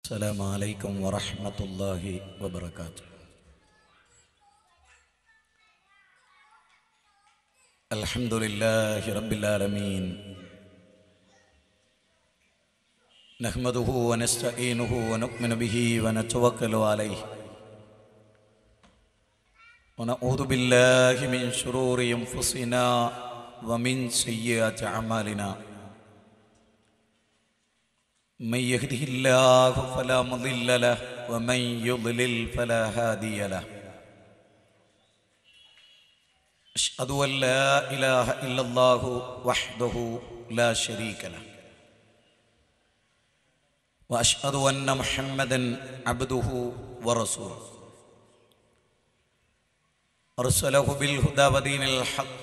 السلام عليكم ورحمة الله وبركاته الحمد لله رب العالمين نحمده ونستعينه ونؤمن به ونتوكل عليه ونعوذ بالله من شرور انفسنا ومن سيئات اعمالنا من يهده الله فلا مضل له ومن يضلل فلا هادي له أشهد أن لا إله إلا الله وحده لا شريك له وأشهد أن محمدا عبده ورسوله أرسله بالهدى ودين الحق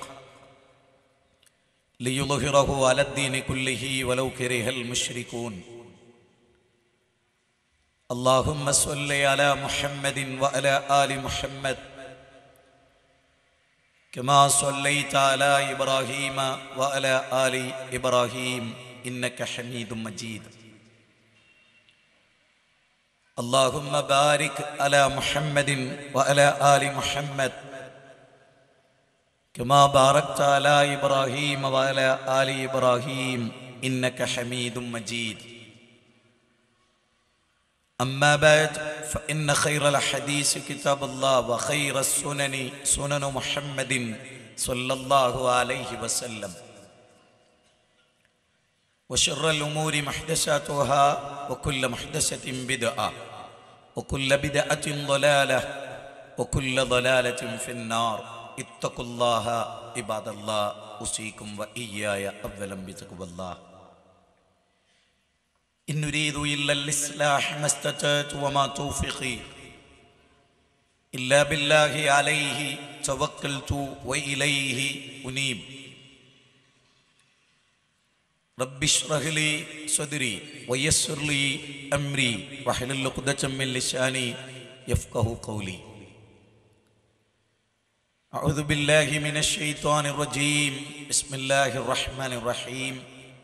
ليظهره على الدين كله ولو كره المشركون اللهم صل على محمد وعلى آل محمد كما صليت على إبراهيم وعلى آل إبراهيم إنك حميد مجيد اللهم بارك على محمد وعلى آل محمد كما باركت على إبراهيم وعلى آل إبراهيم إنك حميد مجيد أما بعد فإن خير الحديث كتاب الله وخير السنن سنن محمد صلى الله عليه وسلم وشر الأمور محدثاتها وكل محدثة بدعة وكل بدعة ضلالة وكل ضلالة في النار اتقوا الله عباد الله أوصيكم وإياي أولا بتقوى الله إن نريد إلا الإصلاح ما استطعت وما توفيقي إلا بالله عليه توكلت وإليه أنيب رب اشرح لي صدري ويسر لي أمري واحلل عقدة من لساني يفقه قولي أعوذ بالله من الشيطان الرجيم بسم الله الرحمن الرحيم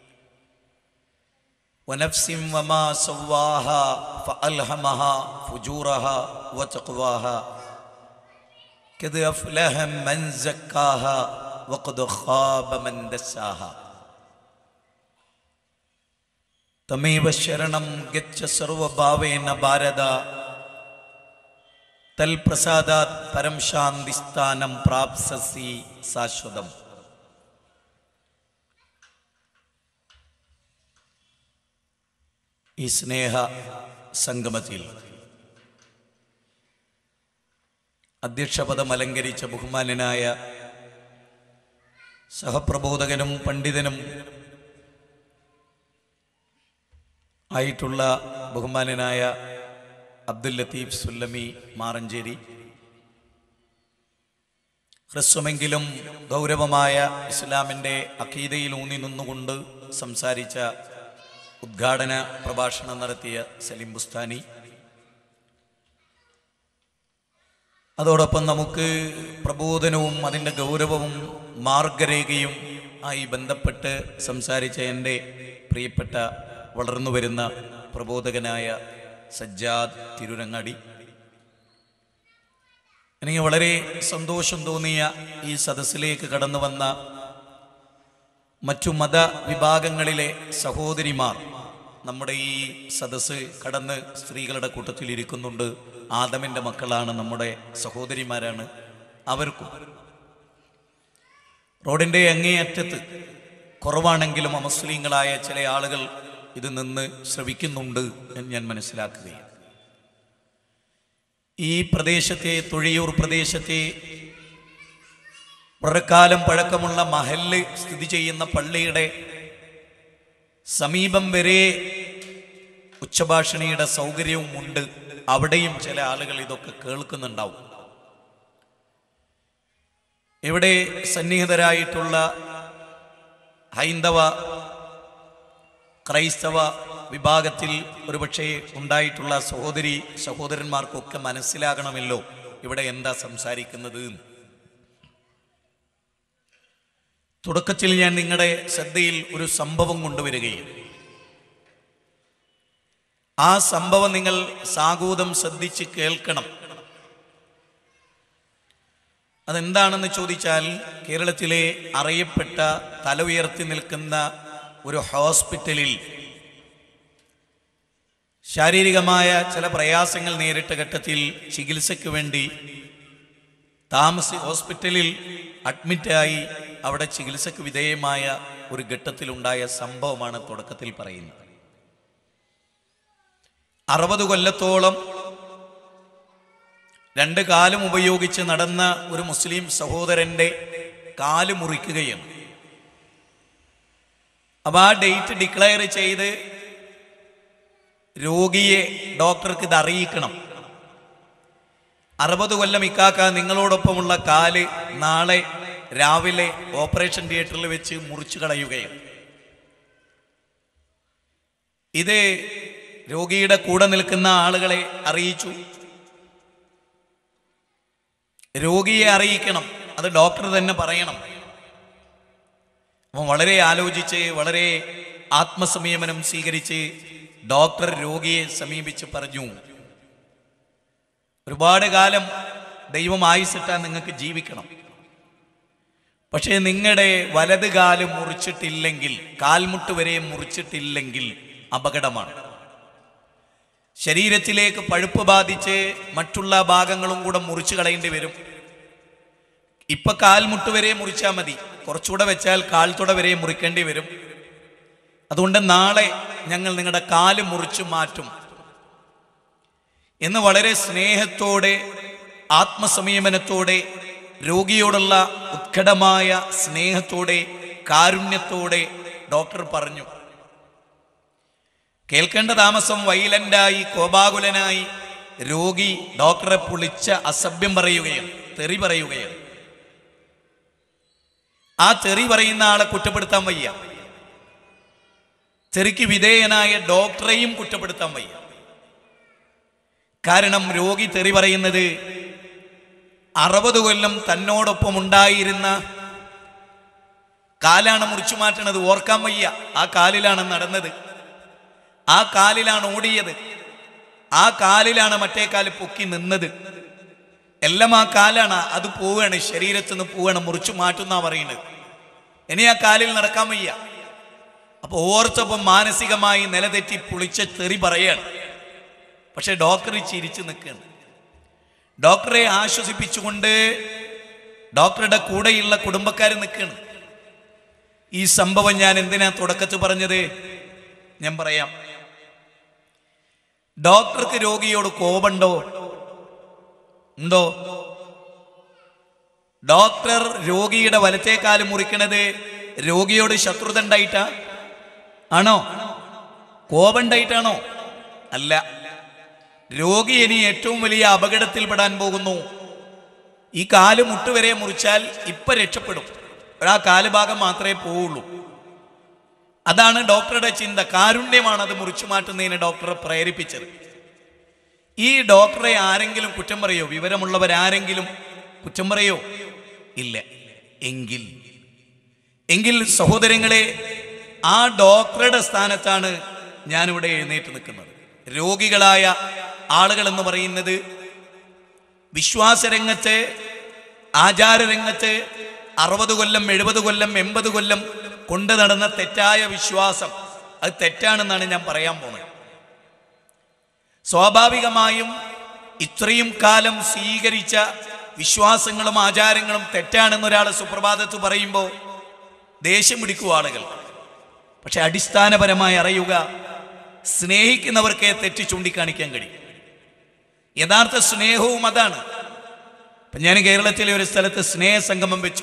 ونفس وما سواها فألهمها فجورها وتقواها قد أفلح من زكاها وقد خاب من دساها തമേവ ശരണം ഗച്ഛ സർവഭാവേന ഭാരത തൽപ്രസാദാത് പരം ശാന്തിസ്ഥാനം പ്രാപ്സസി ശാശ്വതം ഈ സ്നേഹ സംഗമത്തിൽ അധ്യക്ഷപദം അലങ്കരിച്ച ബഹുമാനനായ സഹപ്രബോധകനും പണ്ഡിതനും ആയിട്ടുള്ള ബഹുമാനനായ അബ്ദുൽ ലത്തീഫ് സുല്ലമി മാറഞ്ചേരി ഹ്രസ്വമെങ്കിലും ഗൗരവമായ ഇസ്ലാമിൻ്റെ അഖീദയിൽ ഊന്നി നിന്നുകൊണ്ട് സംസാരിച്ച ഉദ്ഘാടന പ്രഭാഷണം നടത്തിയ സലീം ബുസ്താനി അതോടൊപ്പം നമുക്ക് പ്രബോധനവും അതിൻ്റെ ഗൗരവവും മാർഗരേഖയും ആയി ബന്ധപ്പെട്ട് സംസാരിച്ച എൻ്റെ പ്രിയപ്പെട്ട വളർന്നു വരുന്ന പ്രബോധകനായ സജ്ജാദ് തിരുരങ്ങാടി എനിക്ക് വളരെ സന്തോഷം തോന്നിയ ഈ സദസ്സിലേക്ക് കടന്നു വന്ന മറ്റു മത വിഭാഗങ്ങളിലെ സഹോദരിമാർ നമ്മുടെ ഈ സദസ്സ് കടന്ന് സ്ത്രീകളുടെ കൂട്ടത്തിൽ ഇരിക്കുന്നുണ്ട് ആദമിൻ്റെ മക്കളാണ് നമ്മുടെ സഹോദരിമാരാണ് അവർക്കും റോഡിൻ്റെ അങ്ങേയറ്റത്ത് കുറവാണെങ്കിലും അമുസ്ലിങ്ങളായ ചില ആളുകൾ ഇത് നിന്ന് ശ്രവിക്കുന്നുണ്ട് എന്ന് ഞാൻ മനസ്സിലാക്കുകയാണ് ഈ പ്രദേശത്തെ തൊഴിയൂർ പ്രദേശത്തെ വളരെക്കാലം പഴക്കമുള്ള മഹല്ല് സ്ഥിതി ചെയ്യുന്ന പള്ളിയുടെ സമീപം വരെ ഉച്ചഭാഷണിയുടെ സൗകര്യവും ഉണ്ട് അവിടെയും ചില ആളുകൾ ഇതൊക്കെ കേൾക്കുന്നുണ്ടാവും ഇവിടെ സന്നിഹിതരായിട്ടുള്ള ഹൈന്ദവ ക്രൈസ്തവ വിഭാഗത്തിൽ ഒരുപക്ഷെ ഉണ്ടായിട്ടുള്ള സഹോദരി സഹോദരന്മാർക്കൊക്കെ മനസ്സിലാകണമല്ലോ ഇവിടെ എന്താ സംസാരിക്കുന്നത് തുടക്കത്തിൽ ഞാൻ നിങ്ങളുടെ ശ്രദ്ധയിൽ ഒരു സംഭവം കൊണ്ടുവരികയും ആ സംഭവം നിങ്ങൾ സാഗൂതം ശ്രദ്ധിച്ച് കേൾക്കണം അതെന്താണെന്ന് ചോദിച്ചാൽ കേരളത്തിലെ അറിയപ്പെട്ട തല ഉയർത്തി നിൽക്കുന്ന ഒരു ഹോസ്പിറ്റലിൽ ശാരീരികമായ ചില പ്രയാസങ്ങൾ നേരിട്ട ഘട്ടത്തിൽ ചികിത്സയ്ക്ക് വേണ്ടി താമസി ഹോസ്പിറ്റലിൽ അഡ്മിറ്റായി അവിടെ ചികിത്സയ്ക്ക് വിധേയമായ ഒരു ഘട്ടത്തിലുണ്ടായ സംഭവമാണ് തുടക്കത്തിൽ പറയുന്നത് അറുപത് കൊല്ലത്തോളം രണ്ട് കാലും ഉപയോഗിച്ച് നടന്ന ഒരു മുസ്ലിം സഹോദരന്റെ കാല് മുറിക്കുകയാണ് അപ്പൊ ആ ഡേറ്റ് ഡിക്ലെയർ ചെയ്ത് രോഗിയെ ഡോക്ടർക്ക് ഇത് അറിയിക്കണം അറുപത് കൊല്ലം ഇക്കാക്ക നിങ്ങളോടൊപ്പമുള്ള കാല് നാളെ രാവിലെ ഓപ്പറേഷൻ തിയേറ്ററിൽ വെച്ച് മുറിച്ചു കളയുകയാണ് ഇത് രോഗിയുടെ കൂടെ നിൽക്കുന്ന ആളുകളെ അറിയിച്ചു രോഗിയെ അറിയിക്കണം അത് ഡോക്ടർ തന്നെ പറയണം അപ്പം വളരെ ആലോചിച്ച് വളരെ ആത്മസംയമനം സ്വീകരിച്ച് ഡോക്ടർ രോഗിയെ സമീപിച്ച് പറഞ്ഞു ഒരുപാട് കാലം ദൈവം ആയുസിട്ടാൻ നിങ്ങൾക്ക് ജീവിക്കണം പക്ഷേ നിങ്ങളുടെ വലത് കാല് മുറിച്ചിട്ടില്ലെങ്കിൽ കാൽമുട്ട് വരെ മുറിച്ചിട്ടില്ലെങ്കിൽ അപകടമാണ് ശരീരത്തിലേക്ക് പഴുപ്പ് ബാധിച്ച് മറ്റുള്ള ഭാഗങ്ങളും കൂടെ മുറിച്ചു കളയേണ്ടി വരും ഇപ്പൊ കാൽമുട്ട് വരെ മുറിച്ചാൽ മതി കുറച്ചുകൂടെ വെച്ചാൽ കാൽത്തുട വരെ മുറിക്കേണ്ടി വരും അതുകൊണ്ട് നാളെ ഞങ്ങൾ നിങ്ങളുടെ കാല് മുറിച്ചു മാറ്റും എന്ന് വളരെ സ്നേഹത്തോടെ ആത്മസംയമനത്തോടെ രോഗിയോടുള്ള ഉത്കടമായ സ്നേഹത്തോടെ കാരുണ്യത്തോടെ ഡോക്ടർ പറഞ്ഞു കേൾക്കേണ്ട താമസം വൈലന്റായി കോപാകുലനായി രോഗി ഡോക്ടറെ പൊളിച്ച അസഭ്യം പറയുകയാണ് തെറി പറയുകയാണ് ആ തെറി പറയുന്ന ആളെ കുറ്റപ്പെടുത്താൻ വയ്യ തെറിക്ക് വിധേയനായ ഡോക്ടറെയും കുറ്റപ്പെടുത്താൻ വയ്യ കാരണം രോഗി തെറി പറയുന്നത് അറുപത് കൊല്ലം തന്നോടൊപ്പം ഉണ്ടായിരുന്ന കാലാണ് മുറിച്ചു മാറ്റണത് ഓർക്കാൻ വയ്യ ആ കാലിലാണ് നടന്നത് ആ കാലിലാണ് ഓടിയത് ആ കാലിലാണ് മറ്റേ കാല് പൊക്കി നിന്നത് എല്ലാം ആ കാലാണ് അത് പോവുകയാണ് ശരീരത്തിൽ നിന്ന് പോവുകയാണ് മുറിച്ചു മാറ്റുന്ന പറയുന്നത് ഇനി ആ കാലിൽ നടക്കാൻ വയ്യ അപ്പൊ ഓർത്തപ്പം മാനസികമായി നിലതെറ്റി പുളിച്ച തെറി പറയാണ് പക്ഷെ ഡോക്ടർ ചിരിച്ചു നിൽക്കുകയാണ് ഡോക്ടറെ ആശ്വസിപ്പിച്ചുകൊണ്ട് ഡോക്ടറുടെ കൂടെയുള്ള കുടുംബക്കാർ നിൽക്കുകയാണ് ഈ സംഭവം ഞാൻ എന്തിനാ തുടക്കത്തിൽ പറഞ്ഞത് ഞാൻ പറയാം ഡോക്ടർക്ക് രോഗിയോട് കോപുണ്ടോ ഉണ്ടോ ഡോക്ടർ രോഗിയുടെ വലത്തേക്കാല് മുറിക്കണത് രോഗിയോട് ശത്രുത ഉണ്ടായിട്ടാ ആണോ കോപമുണ്ടായിട്ടാണോ അല്ല രോഗി ഇനി ഏറ്റവും വലിയ അപകടത്തിൽപ്പെടാൻ പോകുന്നു ഈ കാല് മുട്ടുവരെ മുറിച്ചാൽ ഇപ്പൊ രക്ഷപ്പെടും ആ കാല് ഭാഗം മാത്രമേ പോവുള്ളൂ അതാണ് ഡോക്ടറുടെ ചിന്ത കാരുണ്യമാണ് അത് മുറിച്ചു മാറ്റുന്നതിന് ഡോക്ടറെ പ്രേരിപ്പിച്ചത് ഈ ഡോക്ടറെ ആരെങ്കിലും കുറ്റം പറയോ വിവരമുള്ളവരാരെങ്കിലും കുറ്റം പറയോ ഇല്ല എങ്കിൽ എങ്കിൽ സഹോദരങ്ങളെ ആ ഡോക്ടറുടെ സ്ഥാനത്താണ് ഞാനിവിടെ എഴുന്നേറ്റ് നിൽക്കുന്നത് രോഗികളായ ആളുകൾ എന്ന് പറയുന്നത് വിശ്വാസരംഗത്ത് ആചാരരംഗത്ത് അറുപത് കൊല്ലം എഴുപത് കൊല്ലം എൺപത് കൊല്ലം കൊണ്ടു നടന്ന തെറ്റായ വിശ്വാസം അത് തെറ്റാണെന്നാണ് ഞാൻ പറയാൻ പോണത് സ്വാഭാവികമായും ഇത്രയും കാലം സ്വീകരിച്ച വിശ്വാസങ്ങളും ആചാരങ്ങളും തെറ്റാണെന്ന് ഒരാൾ സുപ്രഭാതത്ത് പറയുമ്പോൾ ദേഷ്യം പിടിക്കും ആളുകൾ പക്ഷെ അടിസ്ഥാനപരമായി അറിയുക സ്നേഹിക്കുന്നവർക്കേ തെറ്റ് ചൂണ്ടിക്കാണിക്കാൻ കഴിയും യഥാർത്ഥ സ്നേഹവും അതാണ് ഇപ്പം ഞാൻ കേരളത്തിലെ ഒരു സ്ഥലത്ത് സ്നേഹസംഗമം വെച്ചു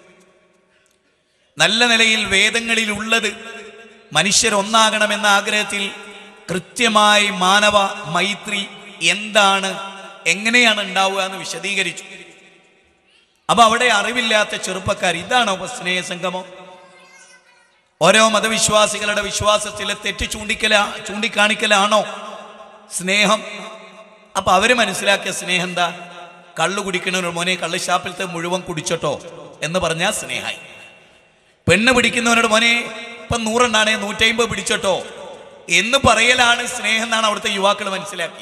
നല്ല നിലയിൽ വേദങ്ങളിൽ ഉള്ളത് മനുഷ്യരൊന്നാകണമെന്ന ആഗ്രഹത്തിൽ കൃത്യമായി മാനവ മൈത്രി എന്താണ് എങ്ങനെയാണ് ഉണ്ടാവുക എന്ന് വിശദീകരിച്ചു അപ്പൊ അവിടെ അറിവില്ലാത്ത ചെറുപ്പക്കാർ ഇതാണോ ഇപ്പൊ സ്നേഹസംഗമം ഓരോ മതവിശ്വാസികളുടെ വിശ്വാസത്തിലെ തെറ്റ് ചൂണ്ടിക്കല ചൂണ്ടിക്കാണിക്കലാണോ സ്നേഹം അപ്പൊ അവര് മനസ്സിലാക്കിയ സ്നേഹം എന്താ കള്ളു കുടിക്കണ മോനെ കള്ള് ഷാപ്പിലത്തെ മുഴുവൻ കുടിച്ചോട്ടോ എന്ന് പറഞ്ഞാൽ സ്നേഹായി പെണ്ണ് പിടിക്കുന്നവനോട് മോനെ ഇപ്പം നൂറെണ്ണാണേ നൂറ്റമ്പത് പിടിച്ചോട്ടോ എന്ന് പറയലാണ് സ്നേഹം എന്നാണ് അവിടുത്തെ യുവാക്കൾ മനസ്സിലാക്കി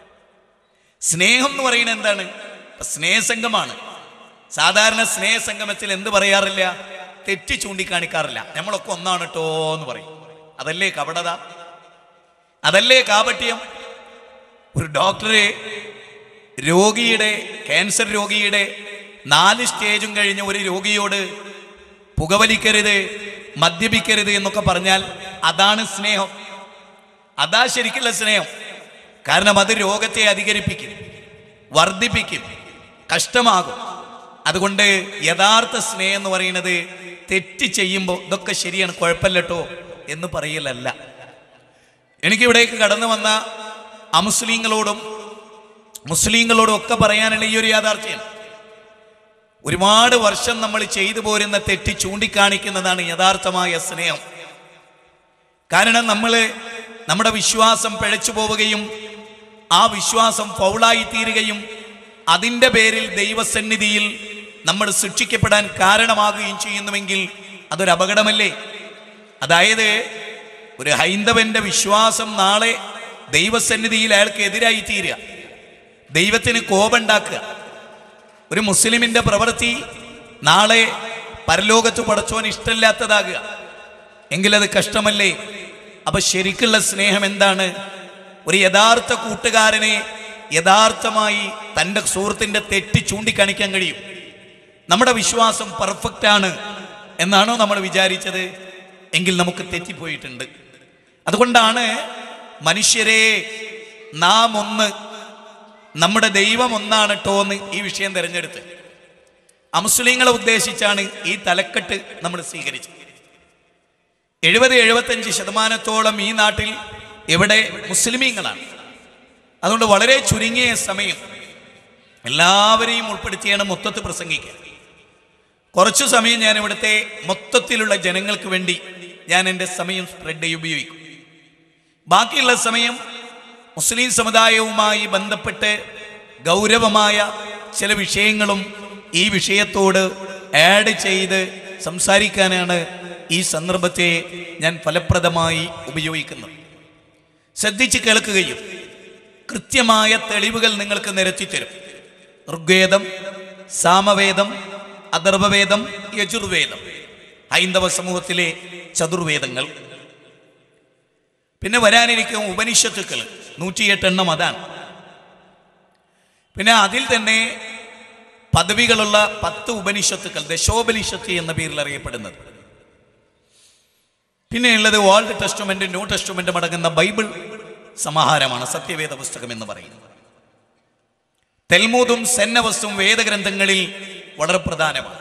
സ്നേഹം എന്ന് പറയുന്നത് എന്താണ് ഇപ്പൊ സ്നേഹസംഗമാണ് സാധാരണ സ്നേഹസംഗമത്തിൽ എന്ത് പറയാറില്ല തെറ്റ് ചൂണ്ടിക്കാണിക്കാറില്ല നമ്മളൊക്കെ ഒന്നാണ് കേട്ടോ എന്ന് പറയും അതല്ലേ കപടത അതല്ലേ കാപട്യം ഒരു ഡോക്ടറെ രോഗിയുടെ ക്യാൻസർ രോഗിയുടെ നാല് സ്റ്റേജും കഴിഞ്ഞ ഒരു രോഗിയോട് പുകവലിക്കരുത് മദ്യപിക്കരുത് എന്നൊക്കെ പറഞ്ഞാൽ അതാണ് സ്നേഹം അതാ ശരിക്കുള്ള സ്നേഹം കാരണം അത് രോഗത്തെ അധികരിപ്പിക്കും വർദ്ധിപ്പിക്കും കഷ്ടമാകും അതുകൊണ്ട് യഥാർത്ഥ സ്നേഹം എന്ന് പറയുന്നത് തെറ്റ് ചെയ്യുമ്പോൾ ഇതൊക്കെ ശരിയാണ് കുഴപ്പമില്ലട്ടോ എന്ന് പറയലല്ല എനിക്കിവിടേക്ക് കടന്നു വന്ന അമുസ്ലിങ്ങളോടും മുസ്ലിങ്ങളോടും ഒക്കെ പറയാനുള്ള ഈ ഒരു യാഥാർത്ഥ്യം ഒരുപാട് വർഷം നമ്മൾ ചെയ്തു പോരുന്ന തെറ്റ് ചൂണ്ടിക്കാണിക്കുന്നതാണ് യഥാർത്ഥമായ സ്നേഹം കാരണം നമ്മൾ നമ്മുടെ വിശ്വാസം പിഴച്ചു പോവുകയും ആ വിശ്വാസം ഫൗളായി തീരുകയും അതിൻ്റെ പേരിൽ ദൈവസന്നിധിയിൽ നമ്മൾ ശിക്ഷിക്കപ്പെടാൻ കാരണമാകുകയും ചെയ്യുന്നുവെങ്കിൽ അതൊരു അപകടമല്ലേ അതായത് ഒരു ഹൈന്ദവന്റെ വിശ്വാസം നാളെ ദൈവസന്നിധിയിൽ അയാൾക്ക് എതിരായി തീരുക ദൈവത്തിന് കോപമുണ്ടാക്കുക ഒരു മുസ്ലിമിന്റെ പ്രവൃത്തി നാളെ പരലോകത്ത് പടച്ചോൻ ഇഷ്ടമില്ലാത്തതാകുക എങ്കിലത് കഷ്ടമല്ലേ അപ്പൊ ശരിക്കുള്ള സ്നേഹം എന്താണ് ഒരു യഥാർത്ഥ കൂട്ടുകാരനെ യഥാർത്ഥമായി തൻ്റെ സുഹൃത്തിൻ്റെ തെറ്റ് ചൂണ്ടിക്കാണിക്കാൻ കഴിയും നമ്മുടെ വിശ്വാസം പെർഫെക്റ്റ് ആണ് എന്നാണോ നമ്മൾ വിചാരിച്ചത് എങ്കിൽ നമുക്ക് തെറ്റിപ്പോയിട്ടുണ്ട് അതുകൊണ്ടാണ് മനുഷ്യരെ നാം ഒന്ന് നമ്മുടെ ദൈവം ഒന്നാണ് കേട്ടോ എന്ന് ഈ വിഷയം തിരഞ്ഞെടുത്ത് അമുസ്ലിങ്ങളെ ഉദ്ദേശിച്ചാണ് ഈ തലക്കെട്ട് നമ്മൾ സ്വീകരിച്ചത് എഴുപത് എഴുപത്തഞ്ച് ശതമാനത്തോളം ഈ നാട്ടിൽ ഇവിടെ മുസ്ലിമീങ്ങളാണ് അതുകൊണ്ട് വളരെ ചുരുങ്ങിയ സമയം എല്ലാവരെയും ഉൾപ്പെടുത്തിയാണ് മൊത്തത്തിൽ പ്രസംഗിക്കുക കുറച്ചു സമയം ഞാൻ ഇവിടുത്തെ മൊത്തത്തിലുള്ള ജനങ്ങൾക്ക് വേണ്ടി ഞാൻ എൻ്റെ സമയം സ്പ്രെഡ് ചെയ്ത് ഉപയോഗിക്കും ബാക്കിയുള്ള സമയം മുസ്ലിം സമുദായവുമായി ബന്ധപ്പെട്ട് ഗൗരവമായ ചില വിഷയങ്ങളും ഈ വിഷയത്തോട് ആഡ് ചെയ്ത് സംസാരിക്കാനാണ് ഈ സന്ദർഭത്തെ ഞാൻ ഫലപ്രദമായി ഉപയോഗിക്കുന്നത് ശ്രദ്ധിച്ച് കേൾക്കുകയും കൃത്യമായ തെളിവുകൾ നിങ്ങൾക്ക് നിരത്തിത്തരും ഋഗ്വേദം സാമവേദം അഥർവവേദം യജുർവേദം ഹൈന്ദവ സമൂഹത്തിലെ ചതുർവേദങ്ങൾ പിന്നെ വരാനിരിക്കും ഉപനിഷത്തുക്കൾ നൂറ്റിയെട്ടെണ്ണം അതാണ് പിന്നെ അതിൽ തന്നെ പദവികളുള്ള പത്ത് ഉപനിഷത്തുക്കൾ ദശോപനിഷത്ത് എന്ന പേരിൽ അറിയപ്പെടുന്നത് പിന്നെയുള്ളത് ഓൾഡ് ടെസ്റ്റ്മെന്റ് ന്യൂ ടെസ്റ്റ്മെന്റ് അടങ്ങുന്ന ബൈബിൾ സമാഹാരമാണ് സത്യവേദ പുസ്തകം എന്ന് പറയുന്നത് തെൽമൂതും സെന്നവസ്തും വേദഗ്രന്ഥങ്ങളിൽ വളരെ പ്രധാനമാണ്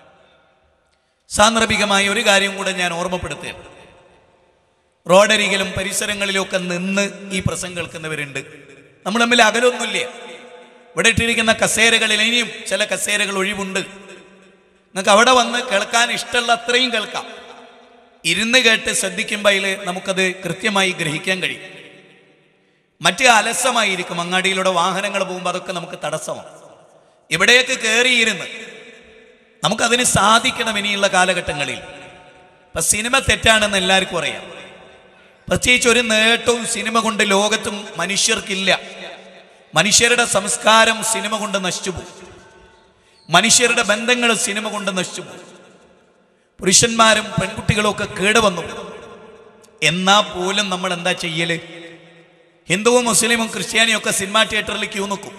സാന്ദർഭികമായ ഒരു കാര്യം കൂടെ ഞാൻ ഓർമ്മപ്പെടുത്തുകയാണ് റോഡരികിലും പരിസരങ്ങളിലും ഒക്കെ നിന്ന് ഈ പ്രസംഗം കേൾക്കുന്നവരുണ്ട് നമ്മൾ തമ്മിൽ അകലൊന്നുമില്ല ഇവിടെ ഇട്ടിരിക്കുന്ന കസേരകളിൽ ഇനിയും ചില കസേരകൾ ഒഴിവുണ്ട് നിങ്ങൾക്ക് അവിടെ വന്ന് കേൾക്കാൻ ഇഷ്ടമുള്ള അത്രയും കേൾക്കാം ഇരുന്ന് കേട്ട് ശ്രദ്ധിക്കുമ്പോൾ അതിൽ നമുക്കത് കൃത്യമായി ഗ്രഹിക്കാൻ കഴിയും മറ്റ് അലസമായിരിക്കും അങ്ങാടിയിലൂടെ വാഹനങ്ങൾ പോകുമ്പോൾ അതൊക്കെ നമുക്ക് തടസ്സമാണ് ഇവിടേക്ക് കയറിയിരുന്ന് നമുക്കതിന് സാധിക്കണം ഇനിയുള്ള കാലഘട്ടങ്ങളിൽ ഇപ്പൊ സിനിമ തെറ്റാണെന്ന് എല്ലാവർക്കും അറിയാം പ്രത്യേകിച്ച് ഒരു നേട്ടവും സിനിമ കൊണ്ട് ലോകത്തും മനുഷ്യർക്കില്ല മനുഷ്യരുടെ സംസ്കാരം സിനിമ കൊണ്ട് നശിച്ചുപോകും മനുഷ്യരുടെ ബന്ധങ്ങൾ സിനിമ കൊണ്ട് നശിച്ചുപോകും പുരുഷന്മാരും പെൺകുട്ടികളും ഒക്കെ കേടുവന്നു എന്നാ പോലും നമ്മൾ എന്താ ചെയ്യല് ഹിന്ദുവും മുസ്ലിമും ക്രിസ്ത്യാനിയും ഒക്കെ സിനിമാ തിയേറ്ററിൽ ക്യൂ നിൽക്കും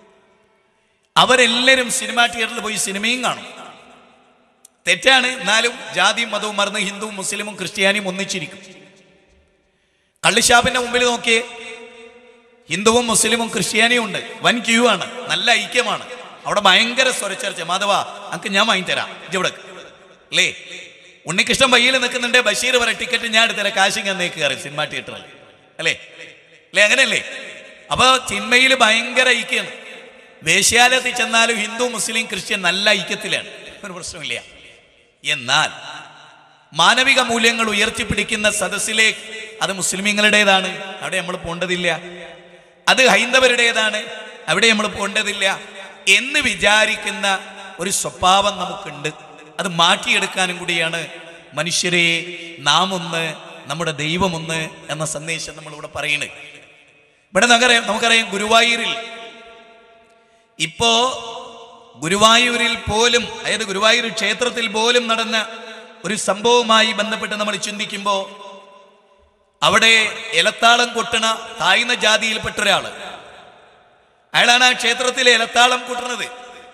അവരെല്ലാവരും സിനിമാ തിയേറ്ററിൽ പോയി സിനിമയും കാണും തെറ്റാണ് എന്നാലും ജാതിയും മതവും മറന്ന് ഹിന്ദുവും മുസ്ലിമും ക്രിസ്ത്യാനിയും ഒന്നിച്ചിരിക്കും കള്ളിഷാപ്പിന്റെ മുമ്പിൽ നോക്കിയേ ഹിന്ദുവും മുസ്ലിമും ക്രിസ്ത്യാനിയും ഉണ്ട് വൻ ക്യൂ ആണ് നല്ല ഐക്യമാണ് അവിടെ ഭയങ്കര സ്വരച്ചർച്ച മാധവ അങ്ക് ഞാൻ വാങ്ങിത്തരാം ഇവിടെ അല്ലേ ഉണ്ണികൃഷ്ണൻ വയ്യിൽ നിൽക്കുന്നുണ്ട് ബഷീർ പറ ടിക്കറ്റ് ഞാൻ എടുത്തരാം കാശിങ് എന്നേക്ക് കയറി സിനിമാ തിയേറ്ററിൽ അല്ലേ അല്ലേ അങ്ങനെയല്ലേ അപ്പൊ ചിന്മയിൽ ഭയങ്കര ഐക്യമാണ് വേശ്യാലയത്തിൽ ചെന്നാലും ഹിന്ദു മുസ്ലിം ക്രിസ്ത്യൻ നല്ല ഐക്യത്തിലാണ് ഒരു പ്രശ്നമില്ല എന്നാൽ മാനവിക മൂല്യങ്ങൾ ഉയർത്തിപ്പിടിക്കുന്ന സദസ്സിലേക്ക് അത് മുസ്ലിമീങ്ങളുടേതാണ് അവിടെ നമ്മൾ പോണ്ടതില്ല അത് ഹൈന്ദവരുടേതാണ് അവിടെ നമ്മൾ പോണ്ടതില്ല എന്ന് വിചാരിക്കുന്ന ഒരു സ്വഭാവം നമുക്കുണ്ട് അത് മാറ്റിയെടുക്കാനും കൂടിയാണ് മനുഷ്യരെ നാം ഒന്ന് നമ്മുടെ ദൈവമൊന്ന് എന്ന സന്ദേശം നമ്മളിവിടെ പറയുന്നത് ഇവിടെ നഗരം നമുക്കറിയാം ഗുരുവായൂരിൽ ഇപ്പോ ഗുരുവായൂരിൽ പോലും അതായത് ഗുരുവായൂർ ക്ഷേത്രത്തിൽ പോലും നടന്ന ഒരു സംഭവവുമായി ബന്ധപ്പെട്ട് നമ്മൾ ചിന്തിക്കുമ്പോൾ അവിടെ ഇലത്താളം കൊട്ടണ താഴ്ന്ന ജാതിയിൽപ്പെട്ട ഒരാള് അയാളാണ് ആ ക്ഷേത്രത്തിലെ ഇലത്താളം കൊട്ടുന്നത്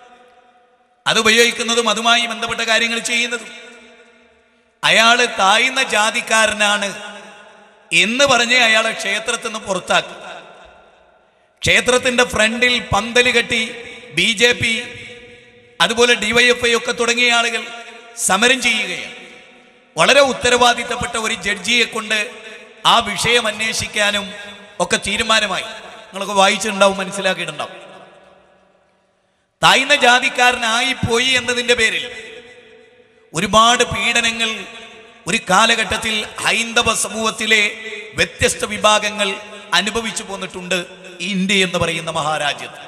അത് ഉപയോഗിക്കുന്നതും അതുമായി ബന്ധപ്പെട്ട കാര്യങ്ങൾ ചെയ്യുന്നതും അയാള് താഴ്ന്ന ജാതിക്കാരനാണ് എന്ന് പറഞ്ഞ് അയാളെ ക്ഷേത്രത്തിൽ നിന്ന് പുറത്താക്കി ക്ഷേത്രത്തിന്റെ ഫ്രണ്ടിൽ പന്തല് കെട്ടി ബി ജെ പി അതുപോലെ ഡിവൈഎഫ്ഐ ഒക്കെ തുടങ്ങിയ ആളുകൾ സമരം ചെയ്യുകയാണ് വളരെ ഉത്തരവാദിത്തപ്പെട്ട ഒരു ജഡ്ജിയെ കൊണ്ട് ആ വിഷയം അന്വേഷിക്കാനും ഒക്കെ തീരുമാനമായി നിങ്ങളൊക്കെ വായിച്ചിട്ടുണ്ടാവും മനസ്സിലാക്കിയിട്ടുണ്ടാവും താഴ്ന്ന ജാതിക്കാരനായി പോയി എന്നതിൻ്റെ പേരിൽ ഒരുപാട് പീഡനങ്ങൾ ഒരു കാലഘട്ടത്തിൽ ഹൈന്ദവ സമൂഹത്തിലെ വ്യത്യസ്ത വിഭാഗങ്ങൾ അനുഭവിച്ചു പോന്നിട്ടുണ്ട് ഈ ഇന്ത്യ എന്ന് പറയുന്ന മഹാരാജ്യത്ത്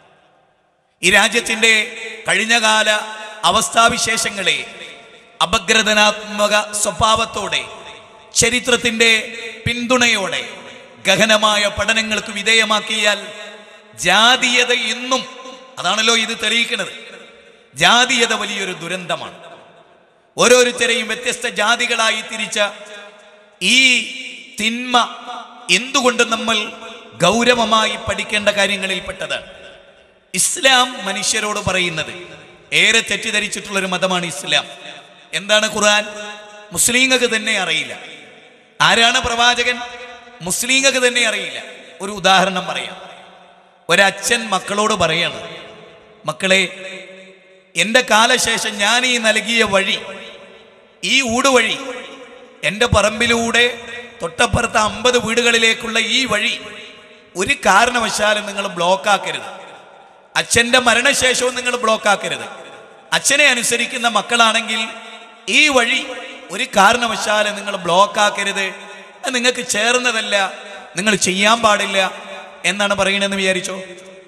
ഈ രാജ്യത്തിന്റെ കഴിഞ്ഞകാല അവസ്ഥാവിശേഷങ്ങളെ അപഗ്രഥനാത്മക സ്വഭാവത്തോടെ ചരിത്രത്തിന്റെ പിന്തുണയോടെ ഗഹനമായ പഠനങ്ങൾക്ക് വിധേയമാക്കിയാൽ ജാതീയത ഇന്നും അതാണല്ലോ ഇത് തെളിയിക്കുന്നത് ജാതീയത വലിയൊരു ദുരന്തമാണ് ഓരോരുത്തരെയും വ്യത്യസ്ത ജാതികളായി തിരിച്ച ഈ തിന്മ എന്തുകൊണ്ട് നമ്മൾ ഗൗരവമായി പഠിക്കേണ്ട കാര്യങ്ങളിൽപ്പെട്ടതാണ് ഇസ്ലാം മനുഷ്യരോട് പറയുന്നത് ഏറെ തെറ്റിദ്ധരിച്ചിട്ടുള്ള ഒരു മതമാണ് ഇസ്ലാം എന്താണ് ഖുർആൻ മുസ്ലിങ്ങൾക്ക് തന്നെ അറിയില്ല ആരാണ് പ്രവാചകൻ മുസ്ലിങ്ങൾക്ക് തന്നെ അറിയില്ല ഒരു ഉദാഹരണം പറയാം ഒരച്ഛൻ മക്കളോട് പറയാണ് മക്കളെ എൻ്റെ കാലശേഷം ഞാൻ ഈ നൽകിയ വഴി ഈ ഊടുവഴി എൻ്റെ പറമ്പിലൂടെ തൊട്ടപ്പുറത്തെ അമ്പത് വീടുകളിലേക്കുള്ള ഈ വഴി ഒരു കാരണവശാലും നിങ്ങൾ ബ്ലോക്കാക്കരുത് അച്ഛൻ്റെ മരണശേഷവും നിങ്ങൾ ബ്ലോക്കാക്കരുത് അച്ഛനെ അനുസരിക്കുന്ന മക്കളാണെങ്കിൽ ഈ വഴി ഒരു കാരണവശാലും നിങ്ങൾ ബ്ലോക്കാക്കരുത് അത് നിങ്ങൾക്ക് ചേർന്നതല്ല നിങ്ങൾ ചെയ്യാൻ പാടില്ല എന്നാണ് പറയണെന്ന് വിചാരിച്ചോ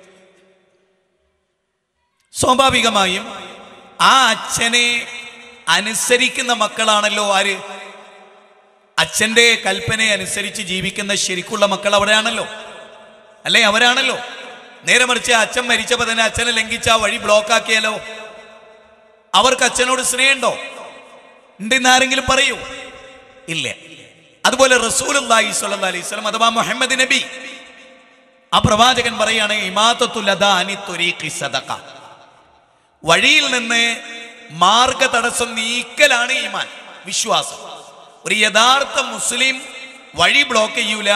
സ്വാഭാവികമായും ആ അച്ഛനെ അനുസരിക്കുന്ന മക്കളാണല്ലോ ആര് അച്ഛന്റെ കൽപ്പനയെ അനുസരിച്ച് ജീവിക്കുന്ന ശരിക്കുള്ള മക്കൾ അവിടെയാണല്ലോ അല്ലേ അവരാണല്ലോ നേരെ മറിച്ച് അച്ഛൻ മരിച്ചപ്പോൾ തന്നെ അച്ഛനെ ലംഘിച്ച ആ വഴി ബ്ലോക്കാക്കിയാലോ അവർക്ക് അച്ഛനോട് സ്നേഹമുണ്ടോ ഉണ്ടെന്ന് ആരെങ്കിലും പറയൂ ഇല്ല അതുപോലെ റസൂൽ അലൈഹി സ്വല്ലല്ലാഹി അലൈഹി വസല്ലം അഥവാ മുഹമ്മദ് നബി ആ പ്രവാചകൻ പറയാണ് ഇമാത്തത്തുൽ അദാനി ത്വരീഖി സദഖ വഴിയിൽ നിന്ന് മാർഗ തടസ്സം നീക്കലാണ് ഈമാൻ വിശ്വാസം ഒരു യഥാർത്ഥ മുസ്ലിം വഴി ബ്ലോക്ക് ചെയ്യൂല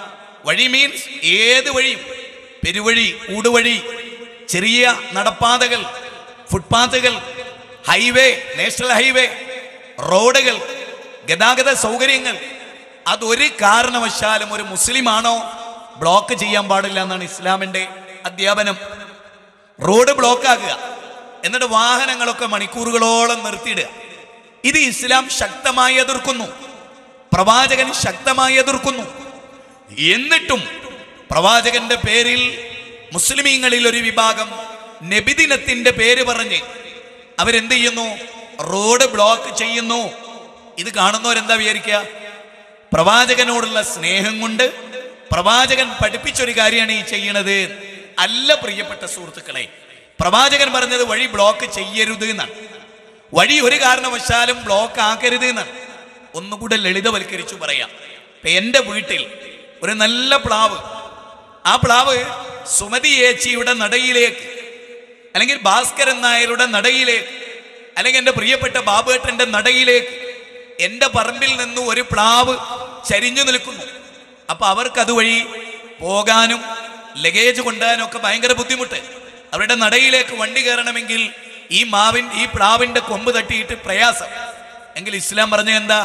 വഴി മീൻസ് ഏത് വഴിയും പെരുവഴി ഊടുവഴി ചെറിയ നടപ്പാതകൾ ഫുട്പാത്തുകൾ ഹൈവേ നാഷണൽ ഹൈവേ റോഡുകൾ ഗതാഗത സൗകര്യങ്ങൾ അതൊരു കാരണവശാലും ഒരു മുസ്ലിമാണോ ബ്ലോക്ക് ചെയ്യാൻ പാടില്ല എന്നാണ് ഇസ്ലാമിന്റെ അധ്യാപനം റോഡ് ബ്ലോക്ക് ആക്കുക എന്നിട്ട് വാഹനങ്ങളൊക്കെ മണിക്കൂറുകളോളം നിർത്തിയിടുക ഇത് ഇസ്ലാം ശക്തമായി എതിർക്കുന്നു പ്രവാചകൻ ശക്തമായി എതിർക്കുന്നു എന്നിട്ടും പ്രവാചകന്റെ പേരിൽ മുസ്ലിമീങ്ങളിൽ ഒരു വിഭാഗം നബിദിനത്തിന്റെ പേര് പറഞ്ഞ് അവരെന്ത് ചെയ്യുന്നു റോഡ് ബ്ലോക്ക് ചെയ്യുന്നു ഇത് കാണുന്നവരെന്താ വിചാരിക്കുക പ്രവാചകനോടുള്ള സ്നേഹം കൊണ്ട് പ്രവാചകൻ പഠിപ്പിച്ചൊരു കാര്യമാണ് ഈ ചെയ്യണത് അല്ല പ്രിയപ്പെട്ട സുഹൃത്തുക്കളെ പ്രവാചകൻ പറഞ്ഞത് വഴി ബ്ലോക്ക് ചെയ്യരുത് എന്നാണ് വഴി ഒരു കാരണവശാലും ബ്ലോക്ക് ആക്കരുത് എന്നാണ് ഒന്നുകൂടെ ലളിതവൽക്കരിച്ചു പറയാം ഇപ്പൊ എൻ്റെ വീട്ടിൽ ഒരു നല്ല പ്ലാവ് ആ പ്ലാവ് സുമതി ഏച്ചിയുടെ നടയിലേക്ക് അല്ലെങ്കിൽ ഭാസ്കരൻ നായരുടെ നടയിലേക്ക് അല്ലെങ്കിൽ എൻ്റെ പ്രിയപ്പെട്ട ബാബുവേട്ടൻ്റെ നടയിലേക്ക് എൻ്റെ പറമ്പിൽ നിന്ന് ഒരു പ്ലാവ് ചരിഞ്ഞു നിൽക്കുന്നു അപ്പൊ അവർക്ക് അതുവഴി പോകാനും ലഗേജ് കൊണ്ടുപോകാനും ഒക്കെ ഭയങ്കര ബുദ്ധിമുട്ട് അവരുടെ നടയിലേക്ക് വണ്ടി കയറണമെങ്കിൽ ഈ മാവിൻ ഈ പ്ലാവിന്റെ കൊമ്പ് തട്ടിയിട്ട് പ്രയാസം എങ്കിൽ ഇസ്ലാം പറഞ്ഞ എന്താ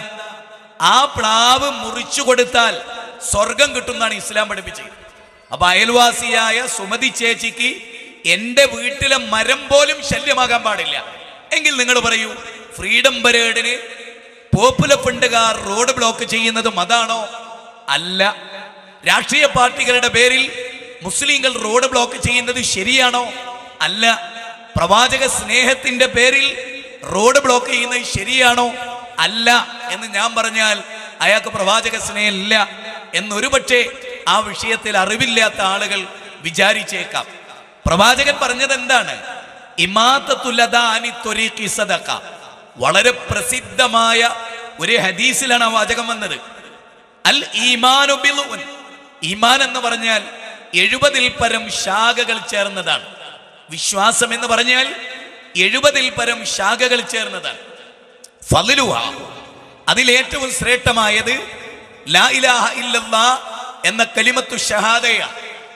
ആ പ്ലാവ് മുറിച്ചു കൊടുത്താൽ സ്വർഗം കിട്ടുന്നതാണ് ഇസ്ലാം പഠിപ്പിച്ചത് അപ്പൊ അയൽവാസിയായ സുമതി ചേച്ചിക്ക് എന്റെ വീട്ടിലെ മരം പോലും ശല്യമാകാൻ പാടില്ല എങ്കിൽ നിങ്ങൾ പറയൂ ഫ്രീഡം പരേഡിന് പോപ്പുലർ ഫണ്ടുകാർ റോഡ് ബ്ലോക്ക് ചെയ്യുന്നത് അതാണോ അല്ല രാഷ്ട്രീയ പാർട്ടികളുടെ പേരിൽ മുസ്ലിങ്ങൾ റോഡ് ബ്ലോക്ക് ചെയ്യുന്നത് ശരിയാണോ അല്ല പ്രവാചക സ്നേഹത്തിന്റെ പേരിൽ റോഡ് ബ്ലോക്ക് ചെയ്യുന്നത് ശരിയാണോ അല്ല എന്ന് ഞാൻ പറഞ്ഞാൽ അയാൾക്ക് പ്രവാചക സ്നേഹമില്ല എന്നൊരു പക്ഷേ ആ വിഷയത്തിൽ അറിവില്ലാത്ത ആളുകൾ വിചാരിച്ചേക്കാം പ്രവാചകൻ പറഞ്ഞത് എന്താണ് ഇമാത്തത്തുലദാനി ത്വരീഖി സദഖ വളരെ പ്രസിദ്ധമായ ഒരു ഹദീസിലാണ് ആ വാചകം വന്നത് അൽ ഈമാനു ബിളുൻ ഈമാൻ എന്ന് പറഞ്ഞാൽ എഴുപതിൽ പരം ശാഖകൾ ചേർന്നതാണ് വിശ്വാസം എന്ന് പറഞ്ഞാൽ എഴുപതിൽ പരം ശാഖകൾ ചേർന്നതാണ് ഫളിലുഹ അതിലേറ്റവും ശ്രേഷ്ഠമായത് ലാ ഇലാഹ ഇല്ലല്ലാ എന്ന കലിമത്തു ഷഹാദയാണ്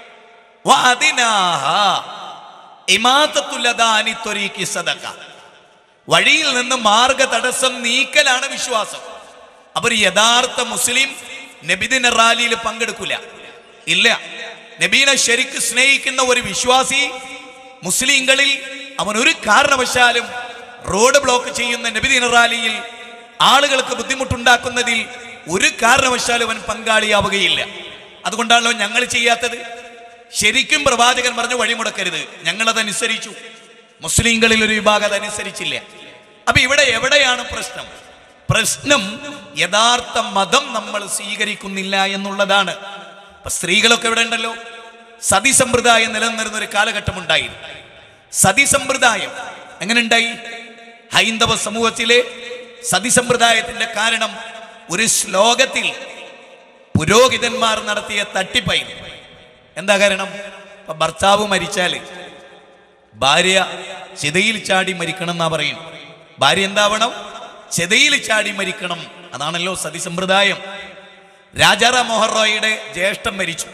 വഅദിനാഹ ഇമാത്തത്തുല്ലദാനി ത്വരീഖി സദഖ വഴിയിൽ നിന്ന് മാർഗ തടസ്സം നീക്കലാണ് വിശ്വാസം അപ്പൊ ഒരു യഥാർത്ഥ മുസ്ലിം നബിദിന റാലിയിൽ പങ്കെടുക്കില്ല ഇല്ല നബീനെ ശരിക്ക് സ്നേഹിക്കുന്ന ഒരു വിശ്വാസി മുസ്ലിങ്ങളിൽ അവൻ ഒരു കാരണവശാലും റോഡ് ബ്ലോക്ക് ചെയ്യുന്ന നബിദിന റാലിയിൽ ആളുകൾക്ക് ബുദ്ധിമുട്ടുണ്ടാക്കുന്നതിൽ ഒരു കാരണവശാലും അവൻ പങ്കാളിയാവുകയില്ല അതുകൊണ്ടാണല്ലോ ഞങ്ങൾ ചെയ്യാത്തത് ശരിക്കും പ്രവാചകൻ പറഞ്ഞു വഴിമുടക്കരുത് ഞങ്ങളതനുസരിച്ചു മുസ്ലിങ്ങളിൽ ഒരു വിഭാഗം അതനുസരിച്ചില്ല അപ്പൊ ഇവിടെ എവിടെയാണ് പ്രശ്നം പ്രശ്നം യഥാർത്ഥ മതം നമ്മൾ സ്വീകരിക്കുന്നില്ല എന്നുള്ളതാണ് അപ്പൊ സ്ത്രീകളൊക്കെ ഇവിടെ ഉണ്ടല്ലോ സതി സമ്പ്രദായം നിലനിന്നിരുന്ന ഒരു കാലഘട്ടം ഉണ്ടായിരുന്നു സതി സമ്പ്രദായം എങ്ങനെ ഉണ്ടായി ഹൈന്ദവ സമൂഹത്തിലെ സതി സമ്പ്രദായത്തിന്റെ കാരണം ഒരു ശ്ലോകത്തിൽ പുരോഹിതന്മാർ നടത്തിയ തട്ടിപ്പായിരുന്നു എന്താ കാരണം ഇപ്പൊ ഭർത്താവ് മരിച്ചാല് ഭാര്യ ചിതയിൽ ചാടി മരിക്കണം എന്നാ പറയും ഭാര്യ എന്താവണം ചിതയിൽ ചാടി മരിക്കണം അതാണല്ലോ സതിസമ്പ്രദായം രാജാറാം മോഹൻ റോയിയുടെ ജ്യേഷ്ഠൻ മരിച്ചു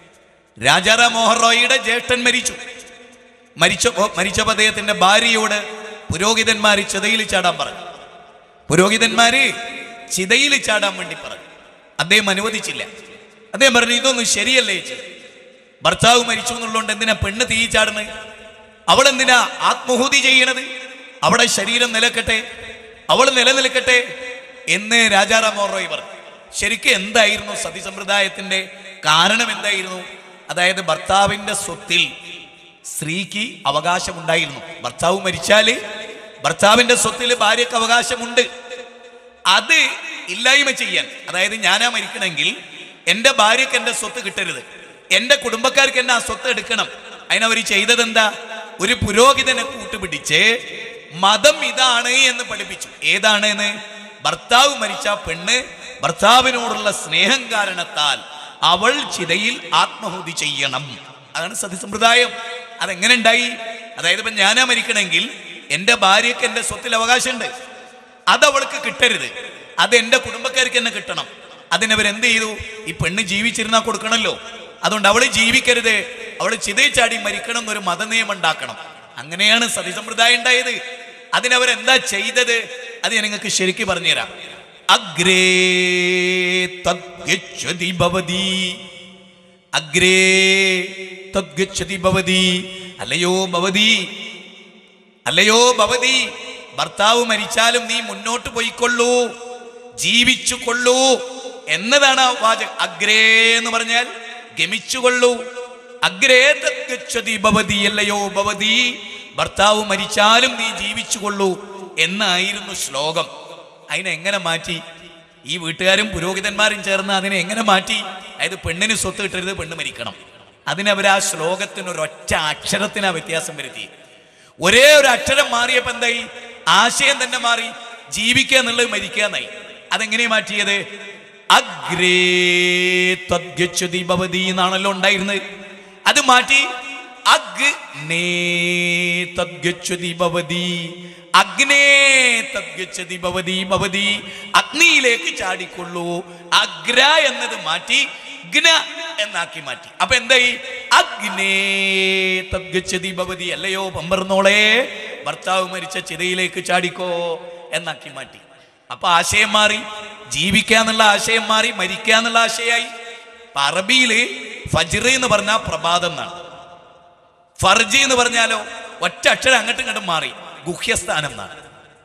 രാജാറാം മോഹൻ റോയിയുടെ ജ്യേഷ്ഠൻ മരിച്ചു മരിച്ചപ്പോ മരിച്ചപ്പോ അദ്ദേഹത്തിന്റെ ഭാര്യയോട് പുരോഹിതന്മാര് ചിതയിൽ ചാടാൻ പറഞ്ഞു പുരോഹിതന്മാര് ചിതയിൽ ചാടാൻ വേണ്ടി പറഞ്ഞു അദ്ദേഹം അനുവദിച്ചില്ല അദ്ദേഹം പറഞ്ഞു ഇതൊന്നും ശരിയല്ലേ ചേച്ചി ഭർത്താവ് മരിച്ചു എന്നുള്ളതുകൊണ്ട് എന്തിനാ പെണ്ണ് തീ ചാടുന്നത് അവൾ എന്തിനാ ആത്മഹൂതി ചെയ്യണത് അവിടെ ശരീരം നിലക്കട്ടെ അവൾ നിലനിൽക്കട്ടെ എന്ന് രാജാറാം മോറോയി പറഞ്ഞു ശരിക്കും എന്തായിരുന്നു സതിസമ്പ്രദായത്തിന്റെ കാരണം എന്തായിരുന്നു അതായത് ഭർത്താവിന്റെ സ്വത്തിൽ സ്ത്രീക്ക് അവകാശമുണ്ടായിരുന്നു ഭർത്താവ് മരിച്ചാല് ഭർത്താവിന്റെ സ്വത്തിൽ ഭാര്യക്ക് അവകാശമുണ്ട് അത് ഇല്ലായ്മ ചെയ്യാൻ അതായത് ഞാനാ മരിക്കണമെങ്കിൽ എൻ്റെ ഭാര്യക്ക് എൻ്റെ സ്വത്ത് കിട്ടരുത് എൻ്റെ കുടുംബക്കാർക്ക് എന്നെ ആ സ്വത്ത് എടുക്കണം അതിനവർ ചെയ്തത് എന്താ ഒരു പുരോഹിതനെ കൂട്ടുപിടിച്ച് മതം ഇതാണ് എന്ന് പഠിപ്പിച്ചു ഏതാണ് എന്ന് ഭർത്താവ് മരിച്ച പെണ്ണ് ഭർത്താവിനോടുള്ള സ്നേഹം കാരണത്താൽ അവൾ ചിതയിൽ ആത്മഹുതി ചെയ്യണം അതാണ് സത്യസമ്പ്രദായം അതെങ്ങനെ ഉണ്ടായി അതായത് ഇപ്പൊ ഞാനാ മരിക്കണമെങ്കിൽ എൻ്റെ ഭാര്യക്ക് എൻ്റെ സ്വത്തിൽ അവകാശമുണ്ട് അത് അവൾക്ക് കിട്ടരുത് അത് എൻ്റെ കുടുംബക്കാർക്ക് തന്നെ കിട്ടണം അതിനവരെന്ത് ചെയ്തു ഈ പെണ്ണ് ജീവിച്ചിരുന്നാൽ കൊടുക്കണമല്ലോ അതുകൊണ്ട് അവള് ജീവിക്കരുത് അവള് ചിതയിൽ ചാടി മരിക്കണം എന്നൊരു മതനിയമം ഉണ്ടാക്കണം അങ്ങനെയാണ് സതിസമ്പ്രദായം ഉണ്ടായത് അതിനവരെന്താ ചെയ്തത് അത് ഞാൻ നിങ്ങൾക്ക് ശരിക്കും പറഞ്ഞുതരാം അഗ്രേ തദ്ഗച്ഛതി ഭവതി അഗ്രേ തദ്ഗച്ഛതി ഭവതി അല്ലയോ ഭവതി അല്ലയോ ഭവതി ഭർത്താവ് മരിച്ചാലും നീ മുന്നോട്ട് പോയിക്കൊള്ളൂ ജീവിച്ചു കൊള്ളൂ എന്നതാണ് ആ വാചകം അഗ്രേ എന്ന് പറഞ്ഞാൽ ഗമിച്ചുകൊള്ളൂ അഗ്രേ തദ്ഗച്ഛതി ഭവതി അല്ലയോ ഭവതി ഭർത്താവ് മരിച്ചാലും നീ ജീവിച്ചുകൊള്ളൂ എന്നായിരുന്നു ശ്ലോകം അതിനെ എങ്ങനെ മാറ്റി ഈ വീട്ടുകാരും പുരോഹിതന്മാരും ചേർന്ന് അതിനെ എങ്ങനെ മാറ്റി അതായത് പെണ്ണിന് സ്വത്ത് കിട്ടരുത് പെണ്ണ് മരിക്കണം അതിനവർ ആ ശ്ലോകത്തിന് ഒരൊറ്റ അക്ഷരത്തിന് ആ വ്യത്യാസം വരുത്തി ഒരേ ഒരു അക്ഷരം മാറിയപ്പോ എന്തായി ആശയം തന്നെ മാറി ജീവിക്കുക എന്നുള്ളത് മരിക്കുക എന്നായി അതെങ്ങനെ മാറ്റിയത് അഗ്രേ തദ്ഗച്ഛതി ഭവതി എന്നാണല്ലോ ഉണ്ടായിരുന്നത് അത് മാറ്റി അഗ്നേ തദ്ഗച്ഛതി ഭവതി അഗ്നേ തദ്ഗച്ഛതി ഭവതി ഭവതി അഗ്നിയിലേക്ക് ചാടിക്കൊള്ളൂ അഗ്ര എന്നത് മാറ്റി ഗ്ന എന്നാക്കി മാറ്റി അപ്പൊ എന്തായി അഗ്നേ തദ്ഗച്ഛതി ഭവതി അല്ലയോ പമ്പർന്നോളെ ഭർത്താവ് മരിച്ച ചിതയിലേക്ക് ചാടിക്കോ എന്നാക്കി മാറ്റി അപ്പൊ ആശയം മാറി ജീവിക്കാന്നുള്ള ആശയം മാറി മരിക്കാന്നുള്ള ആശയമായി അപ്പൊ അറബിയില് ഫജ്ർ എന്ന് പറഞ്ഞാൽ പ്രഭാതം എന്നാണ് ഫർജി എന്ന് പറഞ്ഞാലോ ഒറ്റ അക്ഷരം അങ്ങോട്ടും ഇങ്ങോട്ടും മാറി ഗുഹ്യസ്ഥാനം എന്നാണ്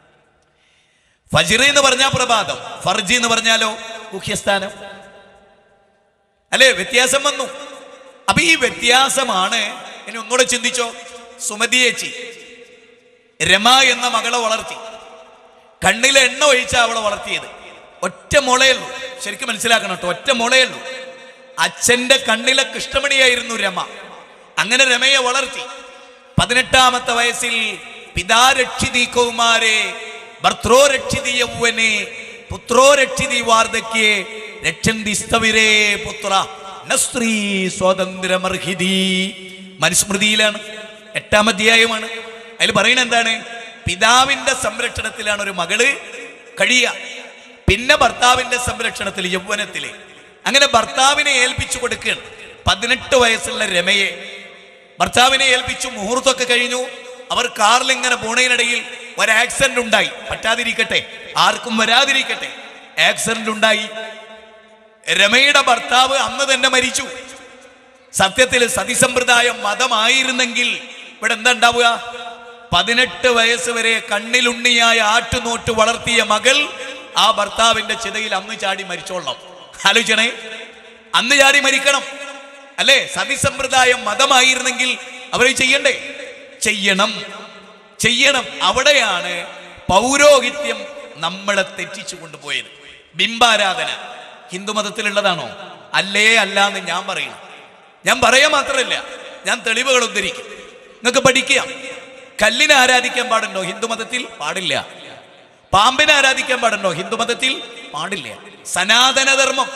ഫജിർ എന്ന് പറഞ്ഞാൽ പ്രഭാതം ഫർജി എന്ന് പറഞ്ഞാലോ ഗുഹ്യസ്ഥാനം അല്ലേ വ്യത്യാസം വന്നു അപ്പൊ ഈ വ്യത്യാസമാണ് ഇനി ഒന്നുകൂടെ ചിന്തിച്ചോ സുമതി ചേച്ചി രമ എന്ന മകളെ വളർത്തി കണ്ണിലെ എണ്ണ ഒഴിച്ച അവളെ വളർത്തിയത് ഒറ്റ മുളയുള്ളൂ ശരിക്കും മനസ്സിലാക്കണം കേട്ടോ ഒറ്റ മോളേ ഉള്ളൂ അച്ഛന്റെ കണ്ണിലെ കൃഷ്ണമണിയായിരുന്നു രമ അങ്ങനെ രമയെ വളർത്തി പതിനെട്ടാമത്തെ വയസ്സിൽ പിതാ രക്ഷിതി കൗമാരെ ഭർത്രോ രക്ഷിതി യൗവനെ പുത്രോ രക്ഷിതി വാർദ്ധക്യേ രക്ഷന്തി സ്തവിരേ പുത്ര നസ്ത്രീ സ്വാതന്ത്ര്യമർഹിതി മനുസ്മൃതിയിലാണ് എട്ടാം അധ്യായമാണ് അതിൽ പറയുന്നത് എന്താണ് പിതാവിന്റെ സംരക്ഷണത്തിലാണ് ഒരു മകള് കഴിയുക പിന്നെ ഭർത്താവിന്റെ സംരക്ഷണത്തിൽ യൗവനത്തില് അങ്ങനെ ഭർത്താവിനെ ഏൽപ്പിച്ചു കൊടുക്കുകയാണ് പതിനെട്ട് വയസ്സുള്ള രമയെ ഭർത്താവിനെ ഏൽപ്പിച്ചു മുഹൂർത്തമൊക്കെ കഴിഞ്ഞു അവർ കാറിൽ ഇങ്ങനെ പോണതിനിടയിൽ ഒരു ആക്സിഡന്റ് ഉണ്ടായി പറ്റാതിരിക്കട്ടെ ആർക്കും വരാതിരിക്കട്ടെ ആക്സിഡന്റ് ഉണ്ടായി രമയുടെ ഭർത്താവ് അന്ന് തന്നെ മരിച്ചു സത്യത്തിൽ സതിസമ്പ്രദായം മതമായിരുന്നെങ്കിൽ ഇവിടെ എന്താ ഉണ്ടാവുക പതിനെട്ട് വയസ്സ് വരെ കണ്ണിലുണ്ണിയായ ആട്ടുനോട്ട് വളർത്തിയ മകൾ ആ ഭർത്താവിന്റെ ചിതയിൽ അന്ന് ചാടി മരിച്ചോളണം ആലോചിക്കണേ അന്ന് ചാടി മരിക്കണം അല്ലേ സതിസമ്പ്രദായം മതമായിരുന്നെങ്കിൽ അവർ ചെയ്യണ്ടേ ചെയ്യണം ചെയ്യണം അവിടെയാണ് പൗരോഹിത്യം നമ്മളെ തെറ്റിച്ചു കൊണ്ടുപോയത് ബിംബാരാധന ഹിന്ദു മതത്തിലുള്ളതാണോ അല്ലേ അല്ല എന്ന് ഞാൻ പറയണം ഞാൻ പറയാൻ മാത്രമല്ല ഞാൻ തെളിവുകൾ ഉദ്ധരിക്കും നിങ്ങൾക്ക് പഠിക്കാം കല്ലിനെ ആരാധിക്കാൻ പാടുണ്ടോ ഹിന്ദു മതത്തിൽ പാടില്ല പാമ്പിനെ ആരാധിക്കാൻ പാടുണ്ടോ ഹിന്ദു മതത്തിൽ പാടില്ല സനാതനധർമ്മം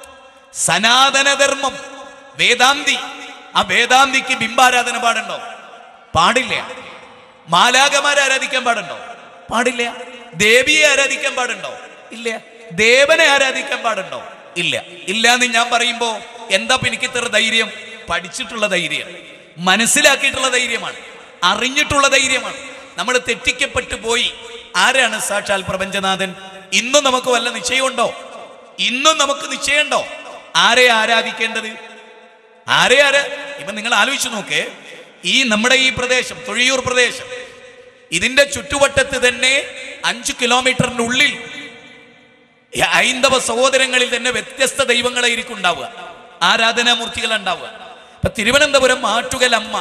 സനാതനധർമ്മം വേദാന്തി ആ വേദാന്തിക്ക് ബിംബാരാധന പാടുണ്ടോ പാടില്ല മാലാകമാരെ ആരാധിക്കാൻ പാടുണ്ടോ പാടില്ല ദേവിയെ ആരാധിക്കാൻ പാടുണ്ടോ ഇല്ല ദേവനെ ആരാധിക്കാൻ പാടുണ്ടോ ഇല്ല ഇല്ല എന്ന് ഞാൻ പറയുമ്പോ എന്താ ഇപ്പൊ എനിക്ക് ഇത്ര ധൈര്യം പഠിച്ചിട്ടുള്ള ധൈര്യം മനസ്സിലാക്കിയിട്ടുള്ള ധൈര്യമാണ് അറിഞ്ഞിട്ടുള്ള ധൈര്യമാണ് നമ്മൾ തെറ്റിക്കപ്പെട്ടു പോയി ആരാണ് സാക്ഷാൽ പ്രപഞ്ചനാഥൻ ഇന്നും നമുക്ക് വല്ല നിശ്ചയമുണ്ടോ ഇന്നും നമുക്ക് നിശ്ചയമുണ്ടോ ആരെ ആരാധിക്കേണ്ടത് ആരെ ആര് ഇപ്പൊ നിങ്ങൾ ആലോചിച്ച് നോക്ക് ഈ നമ്മുടെ ഈ പ്രദേശം തൊഴിയൂർ പ്രദേശം ഇതിന്റെ ചുറ്റുവട്ടത്ത് തന്നെ അഞ്ചു കിലോമീറ്ററിന്റെ ഉള്ളിൽ ഈ ഹൈന്ദവ സഹോദരങ്ങളിൽ തന്നെ വ്യത്യസ്ത ദൈവങ്ങളായിരിക്കും ഉണ്ടാവുക ആരാധനാമൂർത്തികൾ ഉണ്ടാവുക ഇപ്പൊ തിരുവനന്തപുരം ആറ്റുകൽ അമ്മ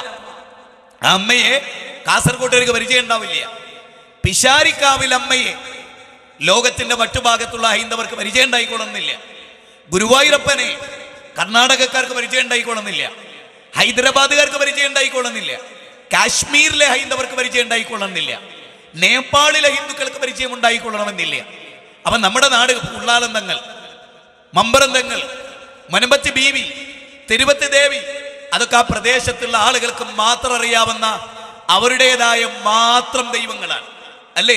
ആ അമ്മയെ കാസർഗോട്ടുകാർക്ക് പരിചയം ഉണ്ടാവില്ല പിശാരിക്കാവിൽ അമ്മയെ ലോകത്തിന്റെ മറ്റു ഭാഗത്തുള്ള ഹൈന്ദവർക്ക് പരിചയം ഉണ്ടായിക്കൊള്ളുന്നില്ല ഗുരുവായൂരപ്പനെ കർണാടകക്കാർക്ക് പരിചയം ഉണ്ടായിക്കൊള്ളുന്നില്ല ഹൈദരാബാദുകാർക്ക് പരിചയം ഉണ്ടായിക്കൊള്ളുന്നില്ല കാശ്മീരിലെ ഹൈന്ദവർക്ക് പരിചയം ഉണ്ടായിക്കൊള്ളുന്നില്ല നേപ്പാളിലെ ഹിന്ദുക്കൾക്ക് പരിചയം ഉണ്ടായിക്കൊള്ളണമെന്നില്ല അപ്പൊ നമ്മുടെ നാട് ഉള്ളാലന്തങ്ങൾ മമ്പറന്തങ്ങൾ മനുമ്പത്തി ബീവി തിരുവത്തി ദേവി അതൊക്കെ ആ പ്രദേശത്തുള്ള ആളുകൾക്ക് മാത്രം അറിയാവുന്ന അവരുടേതായ മാത്രം ദൈവങ്ങളാണ് അല്ലേ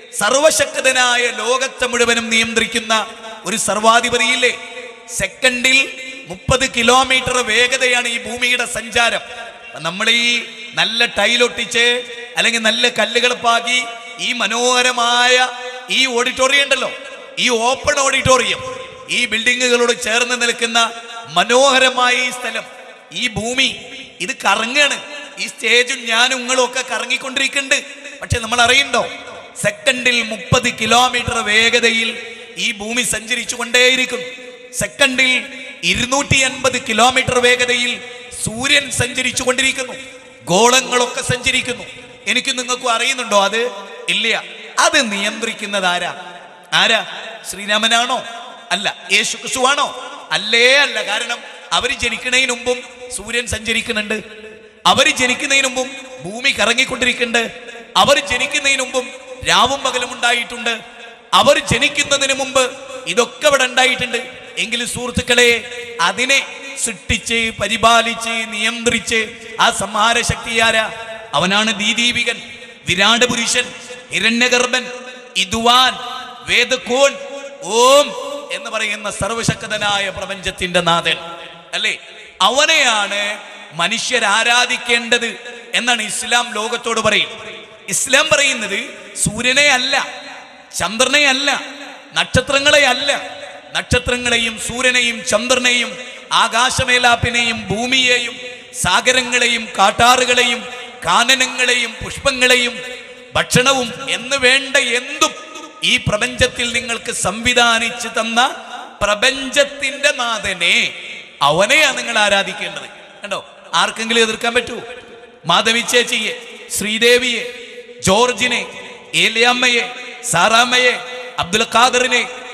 സർവശക്തനായ ലോകത്തെ മുഴുവനും നിയന്ത്രിക്കുന്ന ഒരു സർവാധിപതിയില്ലേ സെക്കൻഡിൽ മുപ്പത് കിലോമീറ്റർ വേഗതയാണ് ഈ ഭൂമിയുടെ സഞ്ചാരം നമ്മൾ ഈ നല്ല ടൈലൊട്ടിച്ച് അല്ലെങ്കിൽ നല്ല കല്ലുകൾ പാകി ഈ മനോഹരമായ ഈ ഓഡിറ്റോറിയം ഉണ്ടല്ലോ ഈ ഓപ്പൺ ഓഡിറ്റോറിയം ഈ ബിൽഡിങ്ങുകളോട് ചേർന്ന് നിൽക്കുന്ന മനോഹരമായ ഈ സ്ഥലം ഈ ഭൂമി ഇത് കറങ്ങാണ് ഈ സ്റ്റേജും ഞാനും നിങ്ങളും ഒക്കെ കറങ്ങിക്കൊണ്ടിരിക്കുന്നുണ്ട് പക്ഷെ നമ്മൾ അറിയണ്ടോ സെക്കൻഡിൽ മുപ്പത് കിലോമീറ്റർ വേഗതയിൽ ഈ ഭൂമി സഞ്ചരിച്ചു കൊണ്ടേയിരിക്കും സെക്കൻഡിൽ ഇരുന്നൂറ്റി എൺപത് കിലോമീറ്റർ വേഗതയിൽ സൂര്യൻ സഞ്ചരിച്ചു കൊണ്ടിരിക്കുന്നു ഗോളങ്ങളൊക്കെ സഞ്ചരിക്കുന്നു എനിക്ക് നിങ്ങൾക്കും അറിയുന്നുണ്ടോ അത് ഇല്ല അത് നിയന്ത്രിക്കുന്നത് ആരാ ആരാ ശ്രീരാമനാണോ അല്ല യേശു ക്രിസ്തുവാണോ അല്ലേ അല്ല കാരണം അവർ ജനിക്കുന്നതിന് മുമ്പും സൂര്യൻ സഞ്ചരിക്കുന്നുണ്ട് അവർ ജനിക്കുന്നതിന് മുമ്പും ഭൂമി കറങ്ങിക്കൊണ്ടിരിക്കുന്നുണ്ട് അവർ ജനിക്കുന്നതിന് മുമ്പും രാവും പകലും ഉണ്ടായിട്ടുണ്ട് അവർ ജനിക്കുന്നതിന് മുമ്പ് ഇതൊക്കെ ഇവിടെ ഉണ്ടായിട്ടുണ്ട് എങ്കിലും സുഹൃത്തുക്കളെ അതിനെ സൃഷ്ടിച്ച് പരിപാലിച്ച് നിയന്ത്രിച്ച് ആ സംഹാര ശക്തി ആരാ അവനാണ് ദീദീപികൻ വിരാട് പുരുഷൻ ഹിരണ്യഗർഭൻ ഇതുവാൻ വേദക്കോൺ ഓം എന്ന് പറയുന്ന സർവശക്തനായ പ്രപഞ്ചത്തിന്റെ നാഥൻ അല്ലേ അവനെയാണ് മനുഷ്യർ ആരാധിക്കേണ്ടത് എന്നാണ് ഇസ്ലാം ലോകത്തോട് പറയും ഇസ്ലാം പറയുന്നത് സൂര്യനെ അല്ല ചന്ദ്രനെ അല്ല നക്ഷത്രങ്ങളെ അല്ല നക്ഷത്രങ്ങളെയും സൂര്യനെയും ചന്ദ്രനെയും ആകാശമേലാപ്പിനെയും ഭൂമിയെയും സാഗരങ്ങളെയും കാട്ടാറുകളെയും കാനനങ്ങളെയും പുഷ്പങ്ങളെയും ഭക്ഷണവും എന്ന് വേണ്ട എന്തും ഈ പ്രപഞ്ചത്തിൽ നിങ്ങൾക്ക് സംവിധാനിച്ചു തന്ന പ്രപഞ്ചത്തിന്റെ നാഥനെ അവനെയാണ് നിങ്ങൾ ആരാധിക്കേണ്ടത് കണ്ടോ ആർക്കെങ്കിലും എതിർക്കാൻ പറ്റുമോ മാധവി ചേച്ചിയെ ശ്രീദേവിയെ ജോർജിനെ ഏലിയമ്മയെ സാറാമ്മയെ അബ്ദുൽ ഖാദറിനെ ഒക്കെ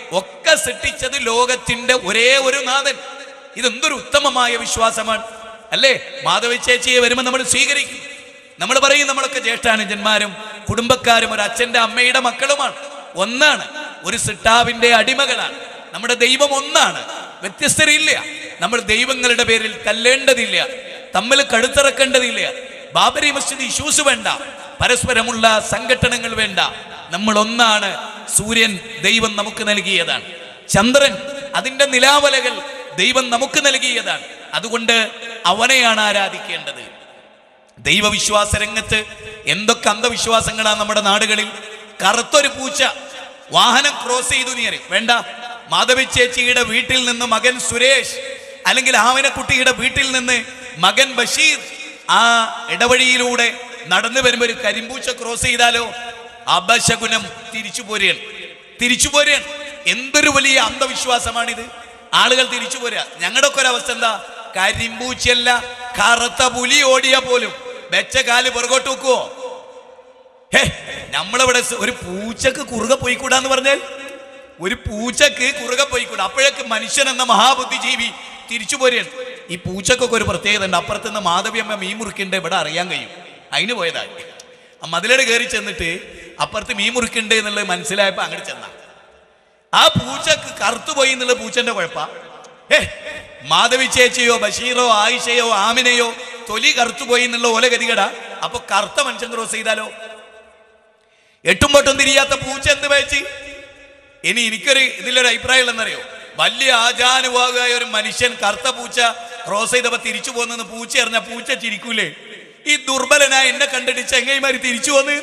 ഒക്കെ സൃഷ്ടിച്ചത് ലോകത്തിന്റെ ഒരേ ഒരു നാഥൻ ഇതെന്തൊരു ഉത്തമമായ വിശ്വാസമാണ് അല്ലേ മാധവി ചേച്ചിയെ വരുമ്പോൾ നമ്മൾ സ്വീകരിക്കും നമ്മൾ പറയും നമ്മളൊക്കെ ജ്യേഷ്ഠാനുജന്മാരും കുടുംബക്കാരും ഒരു അച്ഛന്റെ അമ്മയുടെ മക്കളുമാണ് ഒന്നാണ് ഒരു സിട്ടാവിന്റെ അടിമകളാണ് നമ്മുടെ ദൈവം ഒന്നാണ് വ്യത്യസ്തരില്ല നമ്മൾ ദൈവങ്ങളുടെ പേരിൽ തല്ലേണ്ടതില്ല തമ്മിൽ കഴുത്തിറക്കേണ്ടതില്ല ബാബരി മസ്ജിദ് ഇഷ്യൂസ് വേണ്ട പരസ്പരമുള്ള സംഘടനകൾ വേണ്ട നമ്മൾ ഒന്നാണ് സൂര്യൻ ദൈവം നമുക്ക് നൽകിയതാണ് ചന്ദ്രൻ അതിന്റെ നിലാവലകൾ ദൈവം നമുക്ക് നൽകിയതാണ് അതുകൊണ്ട് അവനെയാണ് ആരാധിക്കേണ്ടത് ദൈവവിശ്വാസ രംഗത്ത് എന്തൊക്കെ അന്ധവിശ്വാസങ്ങളാണ് നമ്മുടെ നാടുകളിൽ കറുത്തൊരു പൂച്ച വാഹനം ക്രോസ് ചെയ്തു നീര് വേണ്ട മാധവി ചേച്ചിയുടെ വീട്ടിൽ നിന്ന് മകൻ സുരേഷ് അല്ലെങ്കിൽ ആവനക്കുട്ടിയുടെ വീട്ടിൽ നിന്ന് മകൻ ബഷീർ ആ ഇടവഴിയിലൂടെ നടന്നു വരുമ്പോൾ ഒരു കരിമ്പൂച്ച ക്രോസ് ചെയ്താലോ അപശകുനം തിരിച്ചു പോരുകയാണ് തിരിച്ചു പോരുകയാണ് എന്തൊരു വലിയ അന്ധവിശ്വാസമാണിത് ആളുകൾ തിരിച്ചു പോരുക ഞങ്ങളുടെ ഒക്കെ ഒരവസ്ഥ എന്താ കരിമ്പൂച്ചല്ല കറുത്ത പുലി ഓടിയ പോലും വെച്ച കാല് പുറകോട്ട് വെക്കുവോ ഹേ നമ്മളിവിടെ സ- ഒരു പൂച്ചക്ക് കുറുകെ പോയിക്കൂടാന്ന് പറഞ്ഞാൽ ഒരു പൂച്ചക്ക് കുറുകെ പോയിക്കൂടാ അപ്പോഴേക്ക് മനുഷ്യൻ എന്ന മഹാബുദ്ധിജീവി തിരിച്ചു പോരുകയാണ് ഈ പൂച്ചക്കൊക്കെ ഒരു പ്രത്യേകത ഉണ്ട് അപ്പുറത്ത് നിന്ന് മാധവിയമ്മ മീൻ മുറിക്കണ്ട് ഇവിടെ അറിയാൻ കഴിയും അതിന് പോയതാണ് ആ മതിലട് കയറി ചെന്നിട്ട് അപ്പുറത്ത് മീൻ മുറിക്കണ്ട് എന്നുള്ളത് മനസ്സിലായപ്പോ അങ്ങോട്ട് ചെന്ന ആ പൂച്ചക്ക് കറുത്തുപോയി എന്നുള്ള പൂച്ചന്റെ കുഴപ്പ ഏ മാധവി ചേച്ചിയോ ബഷീറോ ആയിഷയോ ആമിനയോ തൊലി കറുത്തുപോയി എന്നുള്ള ഓല ഗതികട അപ്പൊ കറുത്ത മനുഷ്യൻ ക്രോസ് ചെയ്താലോ എട്ടും പൊട്ടും തിരിയാത്ത പൂച്ച എന്ത് വെച്ച് ഇനി എനിക്കൊരു ഇതിലൊരു അഭിപ്രായം ഉള്ളതെന്നറിയോ വലിയ ആചാനുഭാവിയായ ഒരു മനുഷ്യൻ കറുത്ത പൂച്ച ക്രോസ് ചെയ്തപ്പോ തിരിച്ചു പോകുന്നെന്ന് പൂച്ച എറിഞ്ഞ പൂച്ച ചിരിക്കൂലേ ഈ ദുർബലനായ എന്നെ കണ്ടിട്ട് ചെങ്ങൈമാര് തിരിച്ചു വന്ന്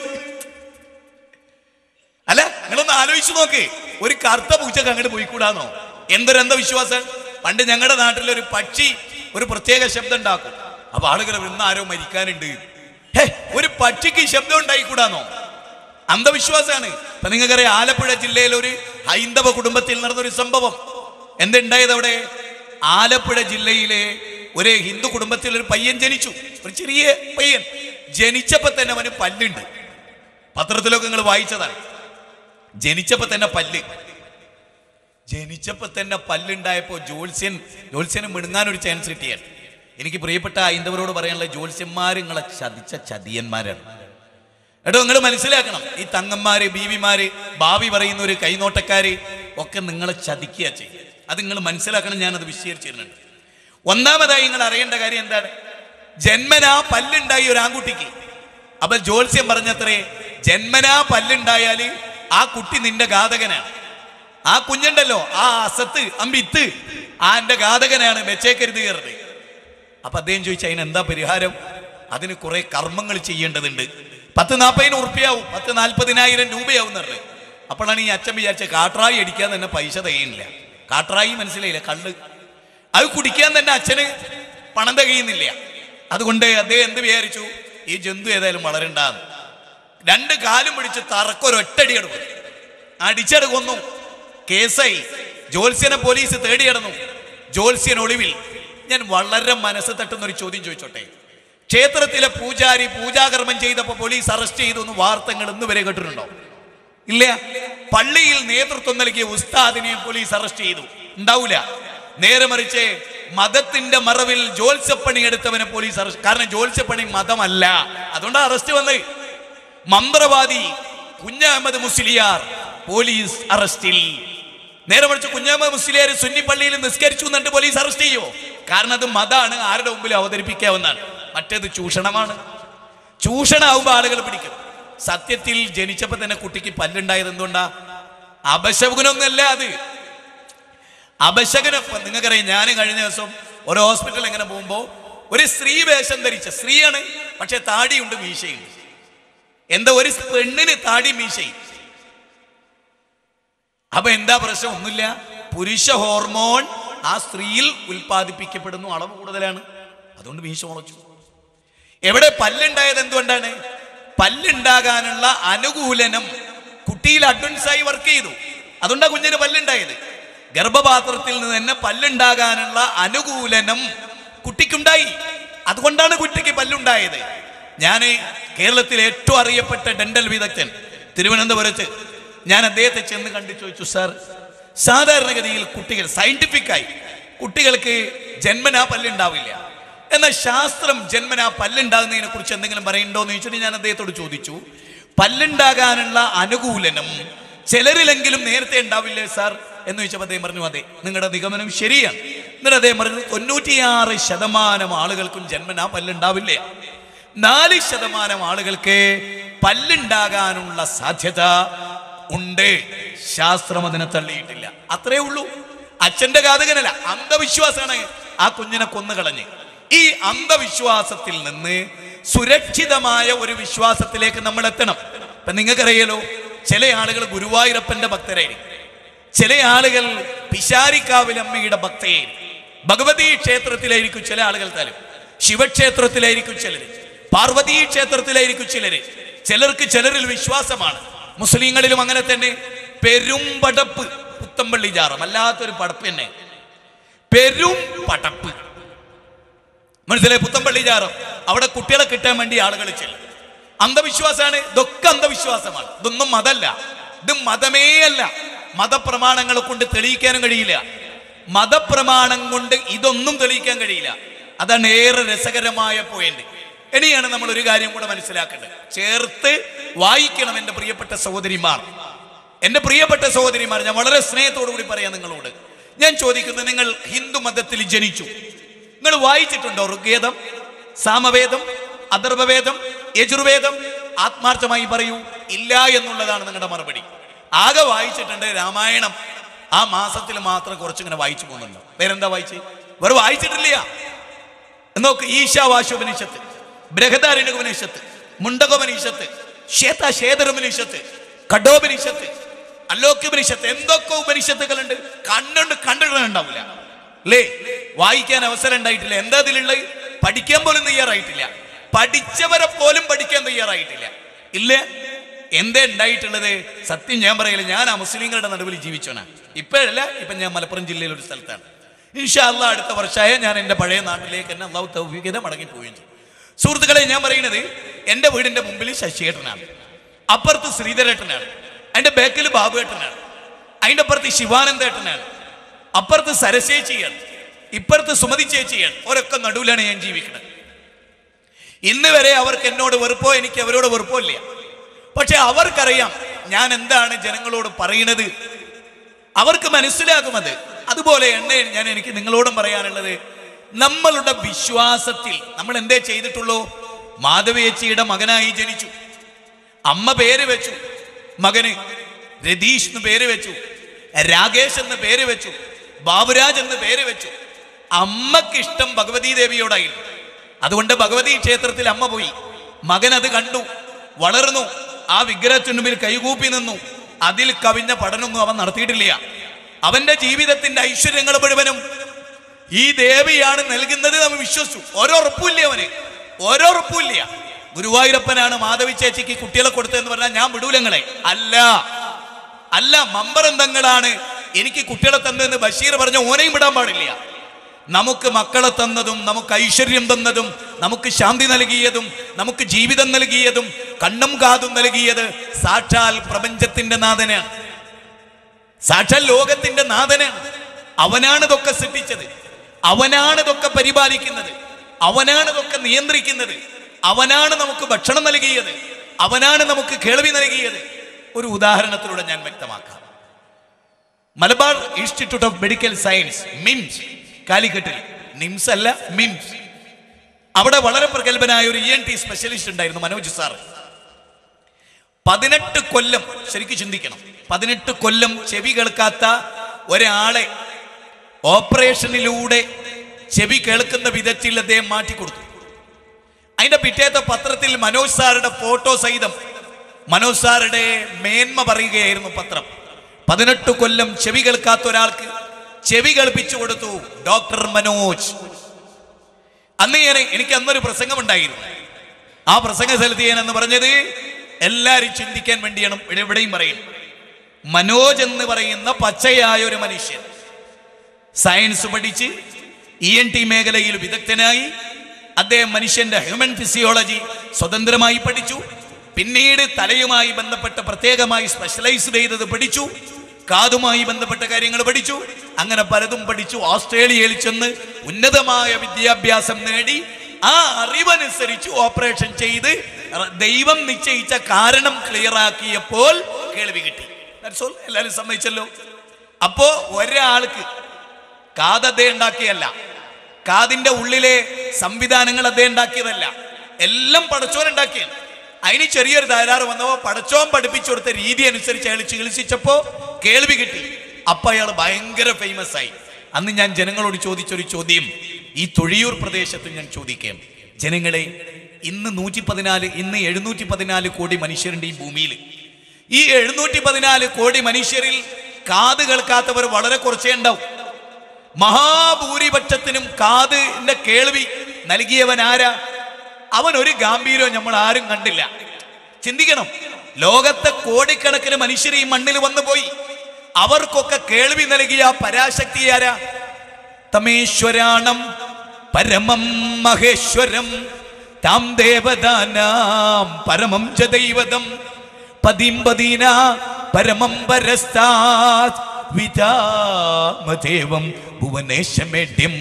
അല്ല നിങ്ങളൊന്ന് ആലോചിച്ചു നോക്ക് ഒരു കറുത്ത പൂച്ചക്ക് അങ്ങോട്ട് പോയിക്കൂടാന്നോ എന്തൊരു അന്ധവിശ്വാസം പണ്ട് ഞങ്ങളുടെ നാട്ടിൽ ഒരു പക്ഷി ഒരു പ്രത്യേക ശബ്ദം ഉണ്ടാക്കും അപ്പൊ ആളുകൾ ഇന്ന് ആരോ മരിക്കാനുണ്ട് ഹേ ഒരു പക്ഷിക്ക് ശബ്ദം ഉണ്ടായിക്കൂടാന്നോ അന്ധവിശ്വാസമാണ് ഇപ്പൊ നിങ്ങൾക്കറിയാം ആലപ്പുഴ ജില്ലയിൽ ഒരു ഹൈന്ദവ കുടുംബത്തിൽ നടന്നൊരു സംഭവം എന്തുണ്ടായത് അവിടെ ആലപ്പുഴ ജില്ലയിലെ ഒരു ഹിന്ദു കുടുംബത്തിൽ ഒരു പയ്യൻ ജനിച്ചു ഒരു ചെറിയ പയ്യൻ ജനിച്ചപ്പോ തന്നെ അവന് പല്ലുണ്ട് പത്രത്തിലൊക്കെ നിങ്ങൾ വായിച്ചതാണ് ജനിച്ചപ്പോ തന്നെ പല്ല് ജനിച്ചപ്പോ തന്നെ പല്ലുണ്ടായപ്പോ ജോത്സ്യൻ ജോത്സ്യന് മിണുങ്ങാൻ ഒരു ചാൻസ് കിട്ടിയാണ് എനിക്ക് പ്രിയപ്പെട്ട ഹൈന്ദവരോട് പറയാനുള്ള ജോത്സ്യന്മാർ നിങ്ങളെ ചതിച്ച ചതിയന്മാരാണ് എടോ നിങ്ങൾ മനസ്സിലാക്കണം ഈ തങ്ങന്മാര് ബീവിമാര് ഭാവി പറയുന്ന ഒരു കൈനോട്ടക്കാര് ഒക്കെ നിങ്ങളെ ചതിക്കുക ചെയ്യും അത് നിങ്ങൾ മനസ്സിലാക്കണം ഞാനത് വിശദീകരിച്ചിരുന്നുണ്ട് ഒന്നാമതായി നിങ്ങൾ അറിയേണ്ട കാര്യം എന്താണ് ജന്മനാ പല്ലുണ്ടായി ഒരു ആൺകുട്ടിക്ക് അപ്പൊ ജോത്സ്യം പറഞ്ഞത്രേ ജന്മനാ പല്ലുണ്ടായാല് ആ കുട്ടി നിന്റെ ഘാതകനാണ് ആ കുഞ്ഞുണ്ടല്ലോ ആ അസത്ത് അമ്പിത്ത് ആ എന്റെ ഘാതകനാണ് വെച്ചേക്കരുത് കയറുന്നത് അപ്പൊ അദ്ദേഹം ചോദിച്ചു അതിന് എന്താ പരിഹാരം അതിന് കുറെ കർമ്മങ്ങൾ ചെയ്യേണ്ടതുണ്ട് പത്ത് നാൽപ്പതിന് ഉറുപ്പ്യാവും പത്ത് നാൽപ്പതിനായിരം രൂപയാവും പറഞ്ഞു അപ്പോഴാണ് ഈ അച്ഛൻ വിചാരിച്ച കാട്രായി അടിക്കാൻ തന്നെ പൈസ തികയുന്നില്ല കാട്രായി മനസ്സിലായില്ല കള്ള് അത് കുടിക്കാൻ തന്നെ അച്ഛന് പണം തികയുന്നില്ല അതുകൊണ്ട് അദ്ദേഹം എന്ത് വിചാരിച്ചു ഈ ജന്തു ഏതായാലും വളരണ്ടാന്ന് രണ്ട് കാലും പിടിച്ച് തറക്കൊരൊറ്റടി എടുക്കും അടിച്ചട് കൊന്നു കേസായി ജോത്സ്യനെ പോലീസ് തേടി കിടന്നു ജോത്സ്യൻ ഒളിവിൽ ഞാൻ വളരെ മനസ്സ് തട്ടുന്ന ഒരു ചോദ്യം ചോദിച്ചോട്ടെ ക്ഷേത്രത്തിലെ പൂജാരി പൂജാകർമ്മം ചെയ്തപ്പോൾ പോലീസ് അറസ്റ്റ് ചെയ്തു എന്ന് വാർത്തകൾ ഇന്ന് വരെ കേട്ടിട്ടുണ്ടോ ഇല്ല പള്ളിയിൽ നേതൃത്വം നൽകിയ ഉസ്താദിനെ പോലീസ് അറസ്റ്റ് ചെയ്തു ഉണ്ടാവൂല നേരെ മറിച്ച് മതത്തിന്റെ മറവിൽ ജോത്സ്യപ്പണി എടുത്തവനെ പോലീസ് അറസ്റ്റ് കാരണം ജോത്സ്യപ്പണി മതമല്ല അതുകൊണ്ടാണ് അറസ്റ്റ് വന്നത് മന്ത്രവാദി കുഞ്ഞഹമ്മദ് മുസ്ലിയാർ പോലീസ് അറസ്റ്റിൽ നേരെ മറിച്ച് കുഞ്ഞഹമ്മദ് മുസ്ലിയാർ സുന്നി പള്ളിയിൽ നിസ്കരിച്ചു എന്നിട്ട് പോലീസ് അറസ്റ്റ് ചെയ്യോ കാരണം അത് മതാണ് ആരുടെ മുമ്പിൽ അവതരിപ്പിക്കാവുന്നതാണ് മറ്റേത് ചൂഷണമാണ് ചൂഷണമാവുമ്പോൾ ആളുകൾ പിടിക്കും സത്യത്തിൽ ജനിച്ചപ്പോ തന്നെ കുട്ടിക്ക് പല്ലുണ്ടായത് എന്തുകൊണ്ടാ അപശകുനൊന്നല്ല അത് അപശകനം ഇപ്പൊ നിങ്ങൾക്കറിയാം ഞാൻ കഴിഞ്ഞ ദിവസം ഒരു ഹോസ്പിറ്റലിൽ എങ്ങനെ പോകുമ്പോ ഒരു സ്ത്രീ വേഷം ധരിച്ച സ്ത്രീയാണ് പക്ഷെ താടിയുണ്ട് മീശയുണ്ട് എന്താ ഒരു പെണ്ണിന് താടി മീശയും അപ്പൊ എന്താ പ്രശ്നം ഒന്നുമില്ല പുരുഷ ഹോർമോൺ ആ സ്ത്രീയിൽ ഉൽപ്പാദിപ്പിക്കപ്പെടുന്നു അളവ് കൂടുതലാണ് അതുകൊണ്ട് മീശ മുളച്ചു എവിടെ പല്ലുണ്ടായത് എന്തുകൊണ്ടാണ് പല്ലുണ്ടാകാനുള്ള അനുകൂലനം കുട്ടിയിൽ അഡ്വാൻസ് ആയി വർക്ക് ചെയ്തു അതുകൊണ്ടാ കുഞ്ഞിന് പല്ലുണ്ടായത് ഗർഭപാത്രത്തിൽ നിന്ന് തന്നെ പല്ലുണ്ടാകാനുള്ള അനുകൂലനം കുട്ടിക്കുണ്ടായി അതുകൊണ്ടാണ് കുട്ടിക്ക് പല്ലുണ്ടായത് ഞാൻ കേരളത്തിലെ ഏറ്റവും അറിയപ്പെട്ട ഡെന്റൽ വിദഗ്ധൻ തിരുവനന്തപുരത്ത് ഞാൻ അദ്ദേഹത്തെ ചെന്ന് കണ്ടു ചോദിച്ചു സാർ സാധാരണഗതിയിൽ കുട്ടികൾ സയന്റിഫിക്കായി കുട്ടികൾക്ക് ജന്മനാ പല്ലുണ്ടാവില്ല എന്നാൽ ശാസ്ത്രം ജന്മനാ പല്ലുണ്ടാകുന്നതിനെ കുറിച്ച് എന്തെങ്കിലും പറയണ്ടോ എന്ന് ചോദിച്ചിട്ട് ഞാൻ അദ്ദേഹത്തോട് ചോദിച്ചു പല്ലുണ്ടാകാനുള്ള അനുകൂലനം ചിലരിലെങ്കിലും നേരത്തെ ഉണ്ടാവില്ലേ സാർ എന്ന് ചോദിച്ചപ്പോൾ അദ്ദേഹം പറഞ്ഞു അതെ നിങ്ങളുടെ നിഗമനം ശരിയാണ് എന്നിട്ട് അദ്ദേഹം പറഞ്ഞു തൊണ്ണൂറ്റിയാറ് ശതമാനം ആളുകൾക്കും ജന്മനാ പല്ലുണ്ടാവില്ല നാല് ശതമാനം ആളുകൾക്ക് പല്ലുണ്ടാകാനുള്ള സാധ്യത ഉണ്ട് ശാസ്ത്രം അതിനെ തള്ളിയിട്ടില്ല അത്രേ ഉള്ളൂ അച്ഛന്റെ ഘാതകനല്ല അന്ധവിശ്വാസമാണ് ആ കുഞ്ഞിനെ കൊന്നുകളഞ്ഞ് ഈ അന്ധവിശ്വാസത്തിൽ നിന്ന് സുരക്ഷിതമായ ഒരു വിശ്വാസത്തിലേക്ക് നമ്മൾ എത്തണം ഇപ്പൊ നിങ്ങൾക്കറിയാലോ ചില ആളുകൾ ഗുരുവായൂരപ്പന്റെ ഭക്തരായിരിക്കും ചില ആളുകൾ പിശാരിക്കാവിലമ്മയുടെ ഭക്തയായിരിക്കും ഭഗവതി ക്ഷേത്രത്തിലായിരിക്കും ചില ആളുകൾ തലും ശിവക്ഷേത്രത്തിലായിരിക്കും ചിലര് പാർവതീ ക്ഷേത്രത്തിലായിരിക്കും ചിലര് ചിലർക്ക് ചിലരിൽ വിശ്വാസമാണ് മുസ്ലിങ്ങളിലും അങ്ങനെ തന്നെ പെരും പടപ്പ് പുത്തമ്പള്ളി ജാറം അല്ലാത്തൊരു പടപ്പ് തന്നെ പെരും പടപ്പ് മനസ്സിലായി പുത്തമ്പള്ളി ജാറം അവിടെ കുട്ടികളെ കിട്ടാൻ വേണ്ടി ആളുകൾ ചെല്ലും അന്ധവിശ്വാസമാണ് ഇതൊക്കെ അന്ധവിശ്വാസമാണ് ഇതൊന്നും മതല്ല ഇത് മതമേ അല്ല മതപ്രമാണങ്ങളെ കൊണ്ട് തെളിയിക്കാനും കഴിയില്ല മതപ്രമാണം കൊണ്ട് ഇതൊന്നും തെളിയിക്കാൻ കഴിയില്ല അതാണ് ഏറെ രസകരമായ പോയിന്റ് ഇനിയാണ് നമ്മൾ ഒരു കാര്യം കൂടെ മനസ്സിലാക്കേണ്ടത് ചേർത്ത് വായിക്കണം എൻ്റെ പ്രിയപ്പെട്ട സഹോദരിമാർ എൻ്റെ പ്രിയപ്പെട്ട സഹോദരിമാർ ഞാൻ വളരെ സ്നേഹത്തോടു കൂടി പറയാം നിങ്ങളോട് ഞാൻ ചോദിക്കുന്നത് നിങ്ങൾ ഹിന്ദു മതത്തിൽ ജനിച്ചു നിങ്ങൾ വായിച്ചിട്ടുണ്ടോ ഋഗ്വേദം സാമവേദം അഥർവവേദം യജുർവേദം ആത്മാർത്ഥമായി പറയൂ ഇല്ല എന്നുള്ളതാണ് നിങ്ങളുടെ മറുപടി ആകെ വായിച്ചിട്ടുണ്ട് രാമായണം ആ മാസത്തിൽ മാത്രം കുറച്ചിങ്ങനെ വായിച്ചു പോകുന്നുണ്ട് വേറെന്താ വായിച്ച് വേറെ വായിച്ചിട്ടില്ല നോക്ക് ഈശാവാശോപനിഷത്ത് ബൃഹദാരണ്യപനിഷത്ത് മുണ്ടകോപനിഷത്ത് ശ്വേത ശേതരോപനിഷത്ത് കഡോപനിഷത്ത് അല്ലോക്യോപനിഷത്ത് എന്തൊക്കെ ഉപനിഷത്തുകളുണ്ട് കണ്ടുണ്ട് കണ്ടിട്ടുണ്ടാവില്ല അല്ലേ വായിക്കാൻ അവസരം ഉണ്ടായിട്ടില്ല എന്താ അതിലുള്ളത് പഠിക്കാൻ പോലും തയ്യാറായിട്ടില്ല പഠിച്ചവരെ പോലും പഠിക്കാൻ തയ്യാറായിട്ടില്ല ഇല്ല എന്തേ ഉണ്ടായിട്ടുള്ളത് സത്യം ഞാൻ പറയില്ല ഞാൻ ആ മുസ്ലിങ്ങളുടെ നടുവിൽ ജീവിച്ചോനാ ഇപ്പോഴല്ല ഇപ്പൊ ഞാൻ മലപ്പുറം ജില്ലയിലെ ഒരു സ്ഥലത്താണ് ഇൻഷാ അള്ളാ അടുത്ത വർഷമായ ഞാൻ എൻ്റെ പഴയ നാട്ടിലേക്ക് തന്നെ അള്ളാഹു തൗഫീഖിത മടങ്ങി പോവുകയും ചെയ്യും സുഹൃത്തുക്കളെ ഞാൻ പറയുന്നത് എൻ്റെ വീടിന്റെ മുമ്പിൽ ശശിയേട്ടനാണ് അപ്പുറത്ത് ശ്രീധരേട്ടനാണ് അതിന്റെ ബാക്കിൽ ബാബുവേട്ടനാണ് അതിന്റെ അപ്പുറത്ത് ശിവാനന്ദേട്ടനാണ് അപ്പുറത്ത് സരസ്വേച്ചിയാണ് ഇപ്പുറത്ത് സുമതി ചേച്ചിയാണ് ഓരൊക്കെ നടുവിലാണ് ഞാൻ ജീവിക്കുന്നത് ഇന്ന് വരെ അവർക്ക് എന്നോട് വെറുപ്പോ എനിക്ക് അവരോട് വെറുപ്പോ ഇല്ല പക്ഷെ അവർക്കറിയാം ഞാൻ എന്താണ് ജനങ്ങളോട് പറയുന്നത് അവർക്ക് മനസ്സിലാകും അത് അതുപോലെ എന്നെ ഞാൻ എനിക്ക് നിങ്ങളോടും പറയാനുള്ളത് നമ്മളുടെ വിശ്വാസത്തിൽ നമ്മൾ എന്തേ ചെയ്തിട്ടുള്ളൂ മാധവേച്ചിയുടെ മകനായി ജനിച്ചു അമ്മ പേര് വെച്ചു മകന് രതീഷ് എന്ന് പേര് വെച്ചു രാകേഷ് എന്ന് പേര് വെച്ചു ബാബുരാജ് എന്ന് പേര് വെച്ചു അമ്മക്ക് ഇഷ്ടം ഭഗവതി ദേവിയോടായിരുന്നു അതുകൊണ്ട് ഭഗവതി ക്ഷേത്രത്തിൽ അമ്മ പോയി മകൻ അത് കണ്ടു വളർന്നു ആ വിഗ്രഹത്തിന് മുമ്പിൽ കൈകൂപ്പി നിന്നു അതിൽ കവിഞ്ഞ പഠനമൊന്നും അവൻ നടത്തിയിട്ടില്ല അവന്റെ ജീവിതത്തിന്റെ ഐശ്വര്യങ്ങൾ മുഴുവനും ഈ ദേവിയാണ് നൽകുന്നത് നമ്മൾ വിശ്വസിച്ചു ഓരോ ഉറപ്പില്ല അവന് ഓരോ ഉറപ്പില്ല ഗുരുവായൂരപ്പനാണ് മാധവി ചേച്ചിക്ക് കുട്ടികളെ കൊടുത്തതെന്ന് പറഞ്ഞാൽ ഞാൻ വിടൂലങ്ങളെ അല്ല അല്ല മമ്പറന്തങ്ങളാണ് എനിക്ക് കുട്ടികളെ തന്നതെന്ന് ബഷീർ പറഞ്ഞ ഓനെയും വിടാൻ പാടില്ല നമുക്ക് മക്കളെ തന്നതും നമുക്ക് ഐശ്വര്യം തന്നതും നമുക്ക് ശാന്തി നൽകിയതും നമുക്ക് ജീവിതം നൽകിയതും കണ്ണും കാതും നൽകിയത് സാക്ഷാൽ പ്രപഞ്ചത്തിന്റെ നാഥനാണ് സാക്ഷാൽ ലോകത്തിന്റെ നാഥനാണ് അവനാണ് ഇതൊക്കെ സൃഷ്ടിച്ചത് അവനാണ് ഇതൊക്കെ പരിപാലിക്കുന്നത് അവനാണ് ഇതൊക്കെ നിയന്ത്രിക്കുന്നത് അവനാണ് നമുക്ക് ഭക്ഷണം നൽകിയത് അവനാണ് നമുക്ക് കേൾവി നൽകിയത് ഒരു ഉദാഹരണത്തിലൂടെ ഞാൻ വ്യക്തമാക്കാം Malabar institute of medical science MIMS കാലിക്കട്ടിൽ നിംസ് അല്ല മിംസ് അവിടെ വളരെ പ്രഗത്ഭനായ ഒരു ഇ എൻ ടി സ്പെഷ്യലിസ്റ്റ് ഉണ്ടായിരുന്നു മനോജ് സാർ പതിനെട്ട് കൊല്ലം ശരിക്കും ചിന്തിക്കണം പതിനെട്ട് കൊല്ലം ചെവി കേൾക്കാത്ത ഒരാളെ ഓപ്പറേഷനിലൂടെ ചെവി കേൾക്കുന്ന വിധത്തിൽ അദ്ദേഹം മാറ്റിക്കൊടുത്തു അതിന്റെ പിറ്റേത്തെ പത്രത്തിൽ മനോജ് സാറുടെ ഫോട്ടോ സഹിതം മനോജ് സാറുടെ മേന്മ പറയുകയായിരുന്നു പത്രം പതിനെട്ട് കൊല്ലം ചെവി കേൾക്കാത്ത ഒരാൾക്ക് ചെവി കേൾപ്പിച്ചു കൊടുത്തു ഡോക്ടർ മനോജ് അന്ന് ഞാൻ എനിക്ക് അന്നൊരു പ്രസംഗം ഉണ്ടായിരുന്നു ആ പ്രസംഗ സ്ഥലത്ത് ഞാൻ എന്ന് പറഞ്ഞത് എല്ലാവരും ചിന്തിക്കാൻ വേണ്ടിയാണ് ഇവിടെ ഇവിടെയും പറയും മനോജ് എന്ന് പറയുന്ന പച്ചയായ ഒരു മനുഷ്യൻ സയൻസ് പഠിച്ച് ഇ എൻ ടി മേഖലയിൽ വിദഗ്ധനായി അദ്ദേഹം മനുഷ്യന്റെ ഹ്യൂമൻ ഫിസിയോളജി സ്വതന്ത്രമായി പഠിച്ചു പിന്നീട് തലയുമായി ബന്ധപ്പെട്ട് പ്രത്യേകമായി സ്പെഷ്യലൈസ് ചെയ്തത് പഠിച്ചു കാതുമായി ബന്ധപ്പെട്ട കാര്യങ്ങൾ പഠിച്ചു അങ്ങനെ പലതും പഠിച്ചു ഓസ്ട്രേലിയയിൽ ചെന്ന് ഉന്നതമായ വിദ്യാഭ്യാസം നേടി ആ അറിവനുസരിച്ച് ഓപ്പറേഷൻ ചെയ്ത് ദൈവം നിശ്ചയിച്ച കാരണം ക്ലിയർ ആക്കിയപ്പോൾ കേൾവി കിട്ടി That's all. എല്ലാവരും സമ്മതിച്ചല്ലോ അപ്പോ ഒരാൾക്ക് കാത് അദ്ദേഹം ഉണ്ടാക്കിയല്ല കാതിന്റെ ഉള്ളിലെ സംവിധാനങ്ങൾ അദ്ദേഹം ഉണ്ടാക്കിയതല്ല എല്ലാം പടച്ചോൻ ഉണ്ടാക്കിയാണ് അതിന് ചെറിയൊരു തകരാറ് വന്നപ്പോ പടച്ചോൻ പഠിപ്പിച്ചു കൊടുത്ത രീതി അനുസരിച്ച് അയാൾ ചികിത്സിച്ചപ്പോ കേൾവി കിട്ടി അപ്പൊ അയാൾ ഭയങ്കര ഫേമസ് ആയി അന്ന് ഞാൻ ജനങ്ങളോട് ചോദിച്ചൊരു ചോദ്യം ഈ തൊഴിയൂർ പ്രദേശത്ത് ഞാൻ ചോദിക്കാം ജനങ്ങളെ ഇന്ന് നൂറ്റി പതിനാല് ഇന്ന് എഴുന്നൂറ്റി പതിനാല് കോടി മനുഷ്യരുണ്ട് ഈ ഭൂമിയിൽ ഈ എഴുന്നൂറ്റി പതിനാല് കോടി മനുഷ്യരിൽ കാത് കേൾക്കാത്തവർ വളരെ കുറച്ചേ ഉണ്ടാവും മഹാഭൂരിപക്ഷത്തിനും കാതിന്റെ കേൾവി നൽകിയവൻ ആരാ അവൻ ഒരു ഗാംഭീര്യവും നമ്മൾ ആരും കണ്ടില്ല ചിന്തിക്കണം ലോകത്തെ കോടിക്കണക്കിന് മനുഷ്യർ ഈ മണ്ണിൽ വന്നു പോയി അവർക്കൊക്കെ കേൾവി നൽകിയ ആ പരാശക്തി ആരാ തമേശ്വരാണം പരമം മഹേശ്വരം താം ദേവദാനാം പരമം ച ദൈവതം പതിം പദീന പരമം പരസ്താത് വിതാമദേവം ഭുവനേശമേഢ്യം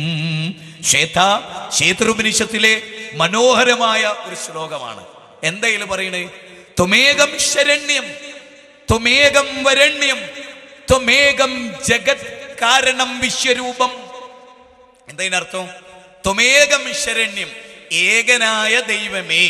ശ്വേത ശേത്രുപനിഷത്തിലെ മനോഹരമായ ഒരു ശ്ലോകമാണ് എന്തായാലും പറയണേ ത്വമേകം ശരണ്യം ത്വമേകം വരണ്യം ത്വമേകം ജഗത് കാരണം വിശ്വരൂപം എന്തതിനർത്ഥം ത്വമേകം ശരണ്യം ഏകനായ ദൈവമേ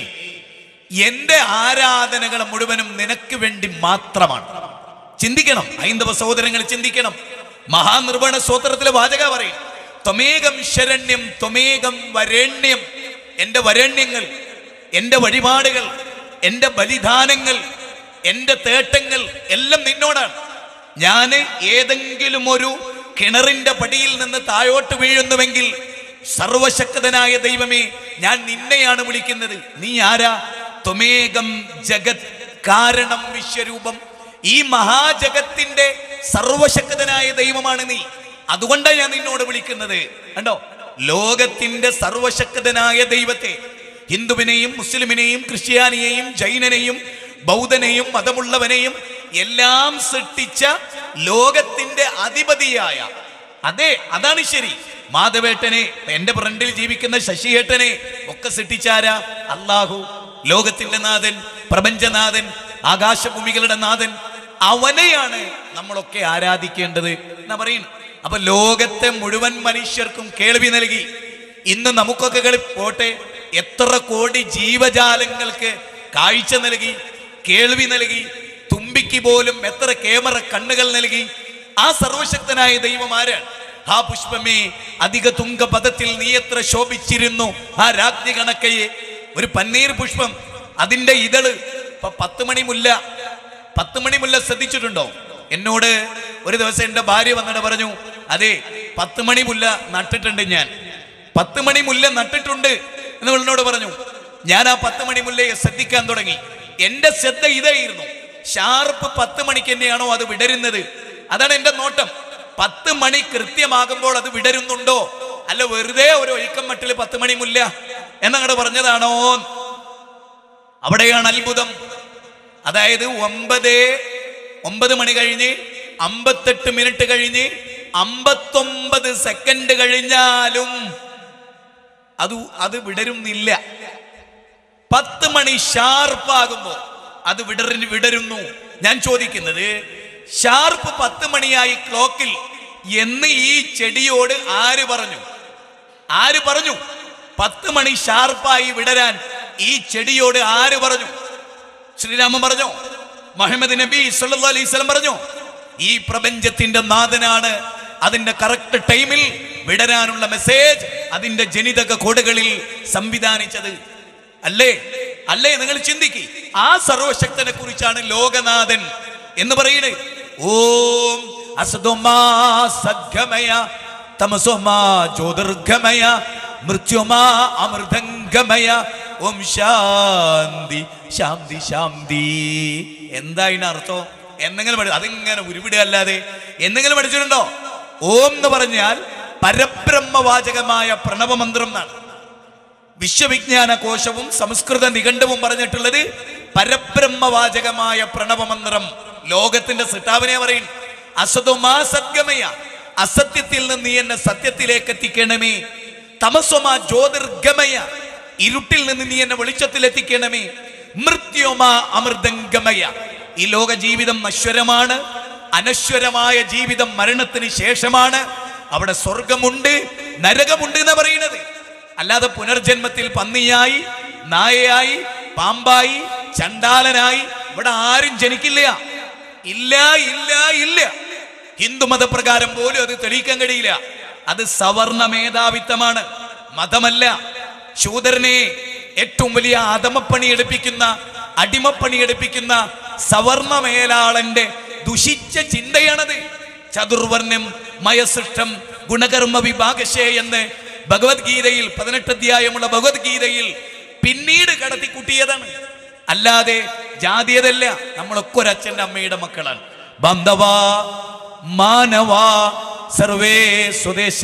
എന്റെ ആരാധനകൾ മുഴുവനും നിനക്ക് വേണ്ടി മാത്രമാണ് ചിന്തിക്കണം ഹൈന്ദവ സഹോദരങ്ങൾ ചിന്തിക്കണം മഹാനിർവഹണ സ്തോത്രത്തിലെ വാചക പറയും ത്വമേകം ശരണ്യം ത്വമേകം വരണ്യം എന്റെ വരണ്യങ്ങൾ എന്റെ വഴിപാടുകൾ എന്റെ ബലിദാനങ്ങൾ എന്റെ തേട്ടങ്ങൾ എല്ലാം നിന്നോടാണ് ഞാൻ ഏതെങ്കിലും ഒരു കിണറിന്റെ പടിയിൽ നിന്ന് താഴോട്ട് വീഴുന്നുവെങ്കിൽ സർവശക്തനായ ദൈവമേ ഞാൻ നിന്നെയാണ് വിളിക്കുന്നത് നീ ആരാ ത്വമേകം ജഗത് കാരണം വിശ്വരൂപം ഈ മഹാജഗത്തിന്റെ സർവശക്തനായ ദൈവമാണ് നീ അതുകൊണ്ടാണ് ഞാൻ നിന്നോട് വിളിക്കുന്നത് കണ്ടോ ലോകത്തിന്റെ സർവശക്തനായ ദൈവത്തെ ഹിന്ദുവിനെയും മുസ്ലിമിനെയും ക്രിസ്ത്യാനിയെയും ജൈനനെയും ബൗദ്ധനെയും മതമുള്ളവനെയും എല്ലാം സൃഷ്ടിച്ച ലോകത്തിന്റെ അധിപതിയായ അതെ അതാണ് ശരി മാധവേട്ടനെ എന്റെ ഫ്രണ്ടിൽ ജീവിക്കുന്ന ശശിയേട്ടനെ ഒക്കെ സൃഷ്ടിച്ചാരാ അള്ളാഹു ലോകത്തിന്റെ നാഥൻ പ്രപഞ്ചനാഥൻ ആകാശഭൂമികളുടെ നാഥൻ അവനെയാണ് നമ്മളൊക്കെ ആരാധിക്കേണ്ടത് എന്നാ പറയുന്നു അപ്പൊ ലോകത്തെ മുഴുവൻ മനുഷ്യർക്കും കേൾവി നൽകി ഇന്ന് നമുക്കൊക്കെ കളി പോട്ടെ എത്ര കോടി ജീവജാലങ്ങൾക്ക് കാഴ്ച നൽകി കേൾവി നൽകി തുമ്പിക്ക് പോലും എത്ര ക്യാമറ കണ്ണുകൾ നൽകി ആ സർവശക്തനായ ദൈവം ആരാണ് ആ പുഷ്പമേ അധിക തുങ്കപദത്തിൽ നീ എത്ര ശോഭിച്ചിരുന്നു ആ രാജ്ഞി കണക്കയെ ഒരു പന്നീർ പുഷ്പം അതിന്റെ ഇതള് ഇപ്പൊ പത്ത് മണി മുല്ല പത്ത് മണി മുല്ല ശ്രദ്ധിച്ചിട്ടുണ്ടോ എന്നോട് ഒരു ദിവസം എന്റെ ഭാര്യ വന്നിട്ട് പറഞ്ഞു അതെ പത്ത് മണി മുല്ല നട്ടിട്ടുണ്ട് ഞാൻ പത്ത് മണി മുല്ല നട്ടിട്ടുണ്ട് എന്ന് എന്നോട് പറഞ്ഞു ഞാൻ ആ പത്ത് മണി മുല്ലയെ ശ്രദ്ധിക്കാൻ തുടങ്ങി എന്റെ ശ്രദ്ധ ഇതായിരുന്നു ഷാർപ്പ് പത്ത് മണിക്ക് തന്നെയാണോ അത് വിടരുന്നത് അതാണ് എന്റെ നോട്ടം പത്ത് മണി കൃത്യമാകുമ്പോൾ അത് വിടരുന്നുണ്ടോ അല്ല വെറുതെ ഒരു ഒഴുക്കം മട്ടിൽ പത്ത് മണി മുല്ല എന്നങ്ങോട്ട് പറഞ്ഞതാണോ അവിടെയാണ് അത്ഭുതം അതായത് ഒമ്പത് ഒമ്പത് മണി കഴിഞ്ഞ് അമ്പത്തെട്ട് മിനിറ്റ് കഴിഞ്ഞ് അമ്പത്തൊമ്പത് സെക്കൻഡ് കഴിഞ്ഞാലും അത് അത് വിടരുന്നില്ല പത്ത് മണി ഷാർപ്പാകുമ്പോ അത് വിടറി വിടരുന്നു ഞാൻ ചോദിക്കുന്നത് ഷാർപ്പ് പത്ത് മണിയായി ക്ലോക്കിൽ എന്ന് ഈ ചെടിയോട് ആര് പറഞ്ഞു ആര് പറഞ്ഞു പത്ത് മണി ഷാർപ്പായി വിടരാൻ ഈ ചെടിയോട് ആര് പറഞ്ഞു ശ്രീരാമൻ പറഞ്ഞു മുഹമ്മദ് നബി സല്ലല്ലാഹു അലൈഹി വസല്ലം പറഞ്ഞു ഈ പ്രപഞ്ചത്തിന്റെ നാഥനാണ് അതിന്റെ കറക്റ്റ് ടൈമിൽ വിടരാനുള്ള മെസ്സേജ് അതിന്റെ ജനിതക കോടുകളിൽ സംവിധാനിച്ചത് അല്ലേ അല്ലേ നിങ്ങൾ ചിന്തിക്ക് ആ സർവശക്തനെ കുറിച്ചാണ് ലോകനാഥൻ എന്ന് പറയുന്നത് ഓം അസദുമാ സദ്ഗമയ തമസുമാ ജ്യോതിർഗമയ മൃത്യുമാ അമൃതംഗമയ ഓം ശാന്തി ശാന്തി ശാന്തി എന്താ ഇതിന് അർത്ഥം എന്തെങ്കിലും പഠി അതിങ്ങനെ ഉരുവിടുക അല്ലാതെ എന്തെങ്കിലും പഠിച്ചിട്ടുണ്ടോ ഓം എന്ന് പറഞ്ഞാൽ പരബ്രഹ്മവാചകമായ പ്രണവമന്ത്രം എന്നാണ് വിശ്വവിജ്ഞാന കോശവും സംസ്കൃത നിഘണ്ടുവും പറഞ്ഞിട്ടുള്ളത് പരബ്രഹ്മവാചകമായ പ്രണവമന്ത്രം ലോകത്തിന്റെ സിട്ടാവിനെ പറയും അസതുമാ സദ്ഗമയ അസത്യത്തിൽ നിന്ന് നീ എന്നെ സത്യത്തിലേക്ക് എത്തിക്കണമേ തമസ്വമാ ജ്യോതിർഗമയ ഇരുട്ടിൽ നിന്ന് നീ എന്നെ വെളിച്ചത്തിൽ എത്തിക്കണമേ മൃത്യോമാ അമൃതംഗമയ ഈ ലോക ജീവിതം നശ്വരമാണ് അനശ്വരമായ ജീവിതം മരണത്തിന് ശേഷമാണ് അവിടെ സ്വർഗമുണ്ട് നരകമുണ്ട് എന്ന് പറയുന്നത് അല്ലാതെ പുനർജന്മത്തിൽ പന്നിയായി നായയായി പാമ്പായി ചണ്ടാലനായി ഇവിടെ ആരും ജനിക്കില്ല ഇല്ല ഇല്ല ഇല്ല ഹിന്ദു മതപ്രകാരം പോലും അത് തെളിയിക്കാൻ കഴിയില്ല അത് സവർണ മേധാവിത്വമാണ് മതമല്ല ശൂദരനെ ഏറ്റവും വലിയ അധമപ്പണി എടുപ്പിക്കുന്ന അടിമപ്പണി എടുപ്പിക്കുന്ന സവർണ മേലാളന്റെ ദുഷിച്ച ചിന്തയാണത് ചതുർവർണ്ണം മയസൃഷ്ടം ഗുണകർമ്മ വിഭാഗശേ എന്ന് ഭഗവത്ഗീതയിൽ പതിനെട്ട് അധ്യായമുള്ള ഭഗവത്ഗീതയിൽ പിന്നീട് കടത്തിക്കുട്ടിയതാണ് അല്ലാതെ ജാതീയതല്ല നമ്മളൊക്കെ ഒരു അച്ഛന്റെ അമ്മയുടെ മക്കളാണ് ബന്ധവാ മാനവാ സർവേ സ്വദേശ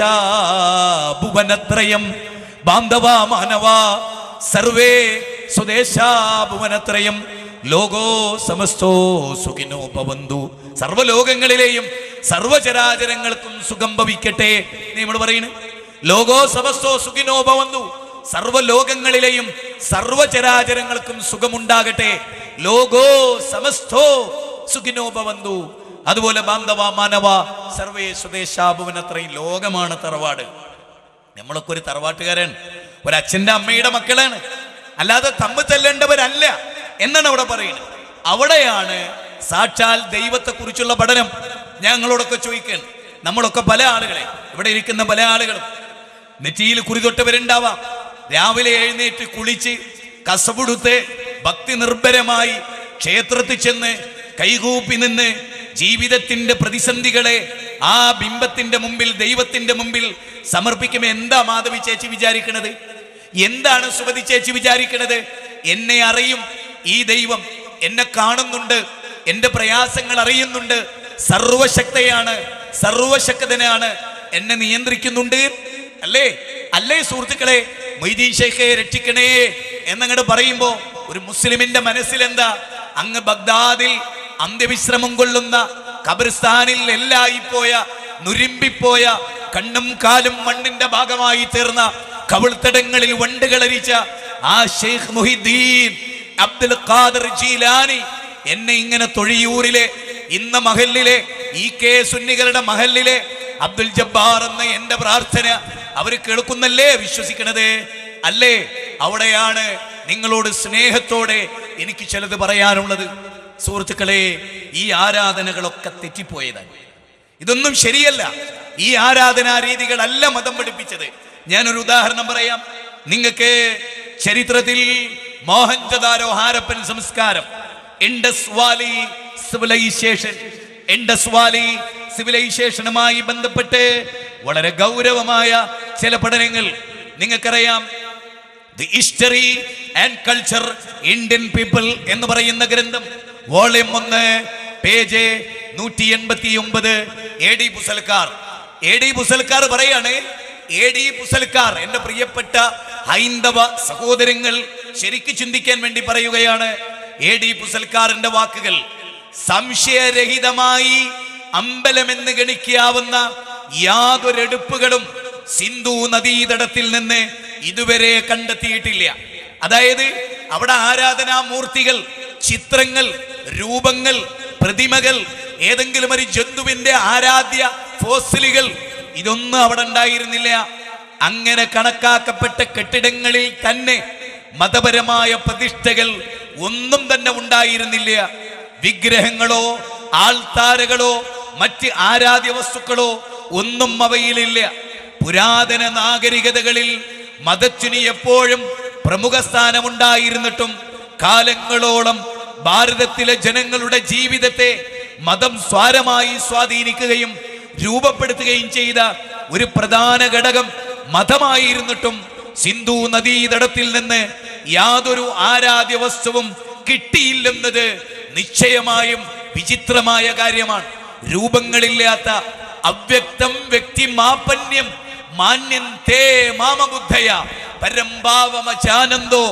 ഭുവനത്രയം ബാന്ധവാ മാനവാ സർവേ സ്വദേശ ഭുവനത്രയം ലോകോ സമസ്തോ സുഖിനോ ഭവന്തു സർവ്വലോകങ്ങളിലെയും സർവചരാചരങ്ങൾക്കും സുഖം ഭവിക്കട്ടെ നമ്മൾ പറയുന്നു ലോകോ സമസ്തോ സുഖിനോ ഭവന്തു സർവ്വലോകങ്ങളിലെയും സർവചരാചരങ്ങൾക്കും സുഖമുണ്ടാകട്ടെ ലോകോ സമസ്തോ സുഖിനോ ഭവന്തു അതുപോലെ ബാന്ധവ മാനവ സർവേ സ്വദേശാഭുവനത്രയും ലോകമാണ് തറവാട് നമ്മളൊക്കെ ഒരു തറവാട്ടുകാരൻ ഒരു അച്ഛന്റെ അമ്മയുടെ മക്കളാണ് അല്ലാതെ തമ്മിൽ തല്ലേണ്ടവരല്ല എന്നാണ് അവിടെ പറയുന്നത് അവിടെയാണ് സാക്ഷാൽ ദൈവത്തെ കുറിച്ചുള്ള പഠനം ഞങ്ങളോടൊക്കെ ചോദിക്കാൻ നമ്മളൊക്കെ പല ആളുകളെ ഇവിടെ ഇരിക്കുന്ന പല ആളുകളും നെറ്റിയിൽ കുറിതൊട്ടവരുണ്ടാവാം രാവിലെ എഴുന്നേറ്റ് കുളിച്ച് കസപുടുത്ത് ഭക്തി നിർഭരമായി ക്ഷേത്രത്തിൽ ചെന്ന് കൈകൂപ്പി നിന്ന് ജീവിതത്തിന്റെ പ്രതിസന്ധികളെ ആ ബിംബത്തിന്റെ മുമ്പിൽ ദൈവത്തിന്റെ മുമ്പിൽ സമർപ്പിക്കുമ്പോൾ എന്താ മാധവി ചേച്ചി വിചാരിക്കണത് എന്താണ് സുമതി ചേച്ചി വിചാരിക്കണത് എന്നെ അറിയും ഈ ദൈവം എന്നെ കാണുന്നുണ്ട് എന്റെ പ്രയാസങ്ങൾ അറിയുന്നുണ്ട് സർവശക്തയാണ് സർവശക്തനാണ് എന്നെ നിയന്ത്രിക്കുന്നുണ്ട് അല്ലേ അല്ലേ സുഹൃത്തുക്കളെ മൊയ്തീൻ ഷേഖെ രക്ഷിക്കണേ എന്നങ്ങോട്ട് പറയുമ്പോ ഒരു മുസ്ലിമിന്റെ മനസ്സിൽ എന്താ അങ്ങ് ബഗ്ദാദിൽ അന്ത്യവിശ്രമം കൊള്ളുന്ന ഖബർസ്ഥാനിൽ എല്ലായിപ്പോയ നുരുമ്പിപ്പോയ കണ്ണും കാലും മണ്ണിന്റെ ഭാഗമായി തീർന്ന കവിൾത്തടങ്ങളിൽ വണ്ടുകളരിച്ച ആ ഷെയ്ഖ് മുഹിദ്ദീൻ അബ്ദുൽ ഖാദർ ജീലാനി എന്നെ ഇങ്ങനെ തൊഴിയൂരിലെ ഇന്ന മഹലിലെ ഈ കെ സുന്നികളുടെ മഹലിലെ അബ്ദുൽ ജബ്ബാർ എന്ന എന്റെ പ്രാർത്ഥന അവര് കേൾക്കുന്നല്ലേ വിശ്വസിക്കണത് അല്ലേ അവിടെയാണ് നിങ്ങളോട് സ്നേഹത്തോടെ എനിക്ക് ചിലത് പറയാനുള്ളത് സുഹൃത്തുക്കളെ ഈ ആരാധനകളൊക്കെ തെറ്റിപ്പോയതാണ് ഇതൊന്നും ശരിയല്ല ഈ ആരാധനാ രീതികളല്ല മതം പഠിപ്പിച്ചത് ഞാനൊരു ഉദാഹരണം പറയാം നിങ്ങൾക്ക് ചരിത്രത്തിൽ മോഹൻജദാരോ ഹാരപ്പൻ സംസ്കാരം Indus valley civilisation Indus valley സിവിലൈസേഷനുമായി ബന്ധപ്പെട്ട് വളരെ ഗൗരവമായ ചില പഠനങ്ങൾ നിങ്ങൾക്കറിയാം the history and culture Indian people എന്ന് പറയുന്ന ഗ്രന്ഥം വോളിയം ഒന്ന് പേജ് നൂറ്റി എൺപത്തി ഒമ്പത് A D Pusalkar A D Pusalkar പറയാണ് എ ഡി പുസൽക്കാർ എന്റെ പ്രിയപ്പെട്ട ഹൈന്ദവ സഹോദരങ്ങൾ ശരിക്ക് ചിന്തിക്കാൻ വേണ്ടി പറയുകയാണ് എ ഡി പുസൽക്കാറിന്റെ വാക്കുകൾ സംശയരഹിതമായി അമ്പലമെന്ന് ഗണിക്കാവുന്ന യാതൊരെടുപ്പുകളും സിന്ധു നദീതടത്തിൽ നിന്ന് ഇതുവരെ കണ്ടെത്തിയിട്ടില്ല അതായത് അവിടെ ആരാധനാമൂർത്തികൾ ചിത്രങ്ങൾ രൂപങ്ങൾ പ്രതിമകൾ ഏതെങ്കിലും ഒരു ജന്തുവിന്റെ ആരാധ്യ ഫോസിലുകൾ ഇതൊന്നും അവിടെ ഉണ്ടായിരുന്നില്ല അങ്ങനെ കണക്കാക്കപ്പെട്ട കെട്ടിടങ്ങളിൽ തന്നെ മതപരമായ പ്രതിഷ്ഠകൾ ഒന്നും തന്നെ ഉണ്ടായിരുന്നില്ല വിഗ്രഹങ്ങളോ ആൾത്താരകളോ മറ്റ് ആരാധ്യ വസ്തുക്കളോ ഒന്നും അവയിലില്ല പുരാതന നാഗരികതകളിൽ മതത്തിന് എപ്പോഴും പ്രമുഖ സ്ഥാനമുണ്ടായിരുന്നിട്ടും കാലങ്ങളോളം ഭാരതത്തിലെ ജനങ്ങളുടെ ജീവിതത്തെ മതം സ്വാരമായി സ്വാധീനിക്കുകയും രൂപപ്പെടുത്തുകയും ചെയ്ത ഒരു പ്രധാന ഘടകം മതമായിരുന്നിട്ടും സിന്ധു നദീതടത്തിൽ നിന്ന് യാതൊരു ആരാധ്യ വസ്തുവും കിട്ടിയില്ലെന്നത് നിശ്ചയമായും വിചിത്രമായ കാര്യമാണ് രൂപങ്ങളില്ലാത്ത അവ്യക്തം വ്യക്തി മാപന്യം മാന്യൻ തേ മാമബുദ്ധയ പരംഭാവമചാനന്ദോ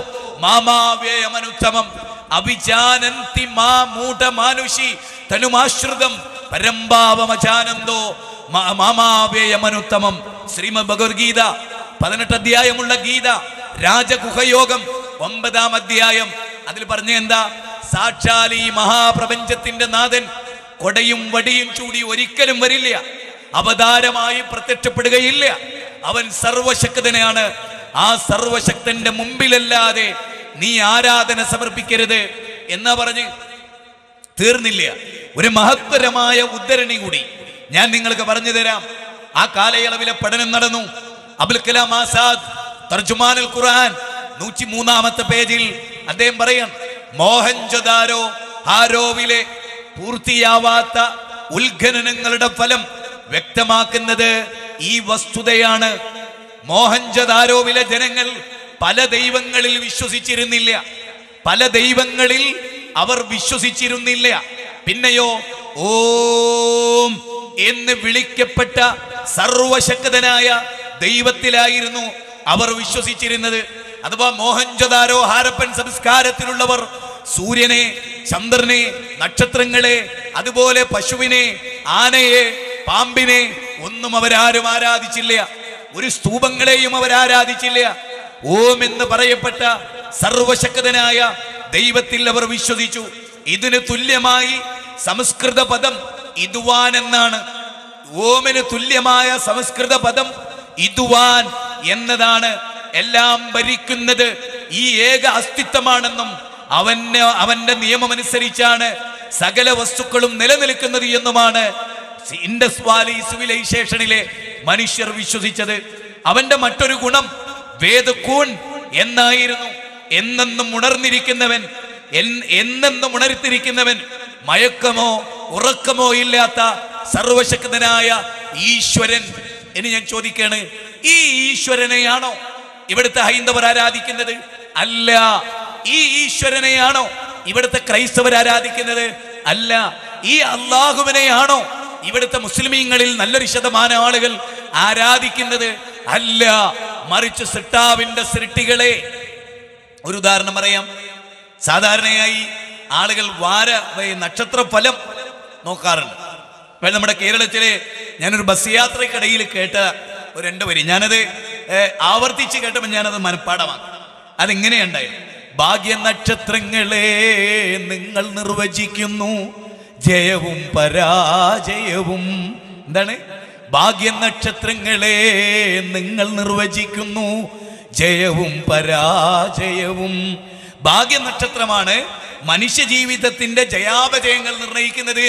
മാമാവേയമനുത്തമം അഭിജാനന്തി മാ മൂഢമാനുഷി തനുമാശ്രിതം പരമ്പാവമചാനന്ദോ മാ- മാമാവേയമനുത്തമം ശ്രീമദ് ഭഗവത്ഗീത പതിനെട്ട് അധ്യായമുള്ള ഗീത രാജഗുഹയോഗം ഒമ്പതാം അധ്യായം അതിൽ പറഞ്ഞ എന്താ സാക്ഷാൽ ഈ മഹാപ്രപഞ്ചത്തിന്റെ നാഥൻ കൊടയും വടിയും ചൂടി ഒരിക്കലും വരില്ല അവതാരമായി പ്രത്യക്ഷപ്പെടുകയില്ല അവൻ സർവശക്തനാണ് ആ സർവശക്തന്റെ മുമ്പിലല്ലാതെ നീ ആരാധന സമർപ്പിക്കരുത് എന്നാ പറഞ്ഞ് തീർന്നില്ല ഒരു മഹത്തരമായ ഉദ്ധരണി കൂടി ഞാൻ നിങ്ങൾക്ക് പറഞ്ഞു തരാം ആ കാലയളവിലെ പഠനം നടന്നു അബുൽ കലാം ആസാദ് തർജുമാനുൽ ഖുർആൻ നൂറ്റി മൂന്നാമത്തെ പേജിൽ അദ്ദേഹം പറയാം മോഹൻജദാരോ ഹാരോവിലെ പൂർത്തിയാവാത്ത ഉത്ഖനനങ്ങളുടെ ഫലം വ്യക്തമാക്കുന്നത് ഈ വസ്തുതയാണ് മോഹൻജദാരോവിലെ ജനങ്ങൾ പല ദൈവങ്ങളിൽ വിശ്വസിച്ചിരുന്നില്ല പല ദൈവങ്ങളിൽ അവർ വിശ്വസിച്ചിരുന്നില്ല പിന്നെയോ ഓം എന്ന് വിളിക്കപ്പെട്ട സർവശക്തനായ ദൈവത്തിലായിരുന്നു അവർ വിശ്വസിച്ചിരുന്നത് അഥവാ മോഹൻജദാരോ ഹാരപ്പൻ സംസ്കാരത്തിലുള്ളവർ സൂര്യനെ ചന്ദ്രനെ നക്ഷത്രങ്ങളെ അതുപോലെ പശുവിനെ ആനയെ പാമ്പിനെ ഒന്നും അവരാരും ആരാധിച്ചില്ല ഒരു സ്തൂപങ്ങളെയും അവർ ആരാധിച്ചില്ല ഓം എന്ന് പറയപ്പെട്ട സർവശക്തനായ ദൈവത്തിൽ അവർ വിശ്വസിച്ചു ഇതിന് തുല്യമായി സംസ്കൃത പദം ഇതുവാൻ എന്നാണ് ഓമിന് തുല്യമായ സംസ്കൃത പദം ഇതുവാൻ എന്നതാണ് എല്ലാം ഭരിക്കുന്നത് ഈ ഏക അസ്തിത്വമാണെന്നും അവന് അവന്റെ നിയമമനുസരിച്ചാണ് സകല വസ്തുക്കളും നിലനിൽക്കുന്നത് എന്നുമാണ് ഇൻഡസ് വാലി സിവിലൈസേഷനിലെ മനുഷ്യർ വിശ്വസിച്ചത് അവന്റെ മറ്റൊരു ഗുണം വേദക്കൂൺ എന്നായിരുന്നു എന്നെന്നും ഉണർന്നിരിക്കുന്നവൻ എൻ- എന്നെന്നും ഉണർത്തിരിക്കുന്നവൻ മയക്കമോ ഉറക്കമോ ഇല്ലാത്ത സർവശക്തനായ ഈശ്വരൻ എന്ന് ഞാൻ ചോദിക്കാണ് ഈ ഈശ്വരനെയാണോ ഇവിടുത്തെ ഹൈന്ദവർ ആരാധിക്കുന്നത് അല്ല ഈ ഈശ്വരനെയാണോ ഇവിടുത്തെ ക്രൈസ്തവർ ആരാധിക്കുന്നത് അല്ല ഈ അള്ളാഹുവിനെയാണോ ഇവിടുത്തെ മുസ്ലിമീങ്ങളിൽ നല്ലൊരു ശതമാനം ആളുകൾ ആരാധിക്കുന്നത് അല്ല മറിച്ച് സിട്ടാവിന്റെ സൃഷ്ടികളെ ഒരു ഉദാഹരണം പറയാം സാധാരണയായി ആളുകൾ വാര ഈ നക്ഷത്ര ഫലം നോക്കാറുണ്ട് ഇപ്പോൾ നമ്മുടെ കേരളത്തിലെ ഞാനൊരു ബസ് യാത്രക്കിടയിൽ കേട്ട ഒരു രണ്ട് വരി ഞാനത് ഏർ, ആവർത്തിച്ച് കേട്ടപ്പോൾ ഞാനത് മനഃപ്പാടമാക്കി അതിങ്ങനെയുണ്ടായി ഭാഗ്യ നക്ഷത്രങ്ങളെ നിങ്ങൾ നിർവചിക്കുന്നു ജയവും പരാജയവും എന്താണ് ഭാഗ്യ നക്ഷത്രങ്ങളെ നിങ്ങൾ നിർവചിക്കുന്നു ജയവും പരാജയവും ഭാഗ്യ നക്ഷത്രമാണ് മനുഷ്യ ജീവിതത്തിന്റെ ജയാപജയങ്ങൾ നിർണയിക്കുന്നത്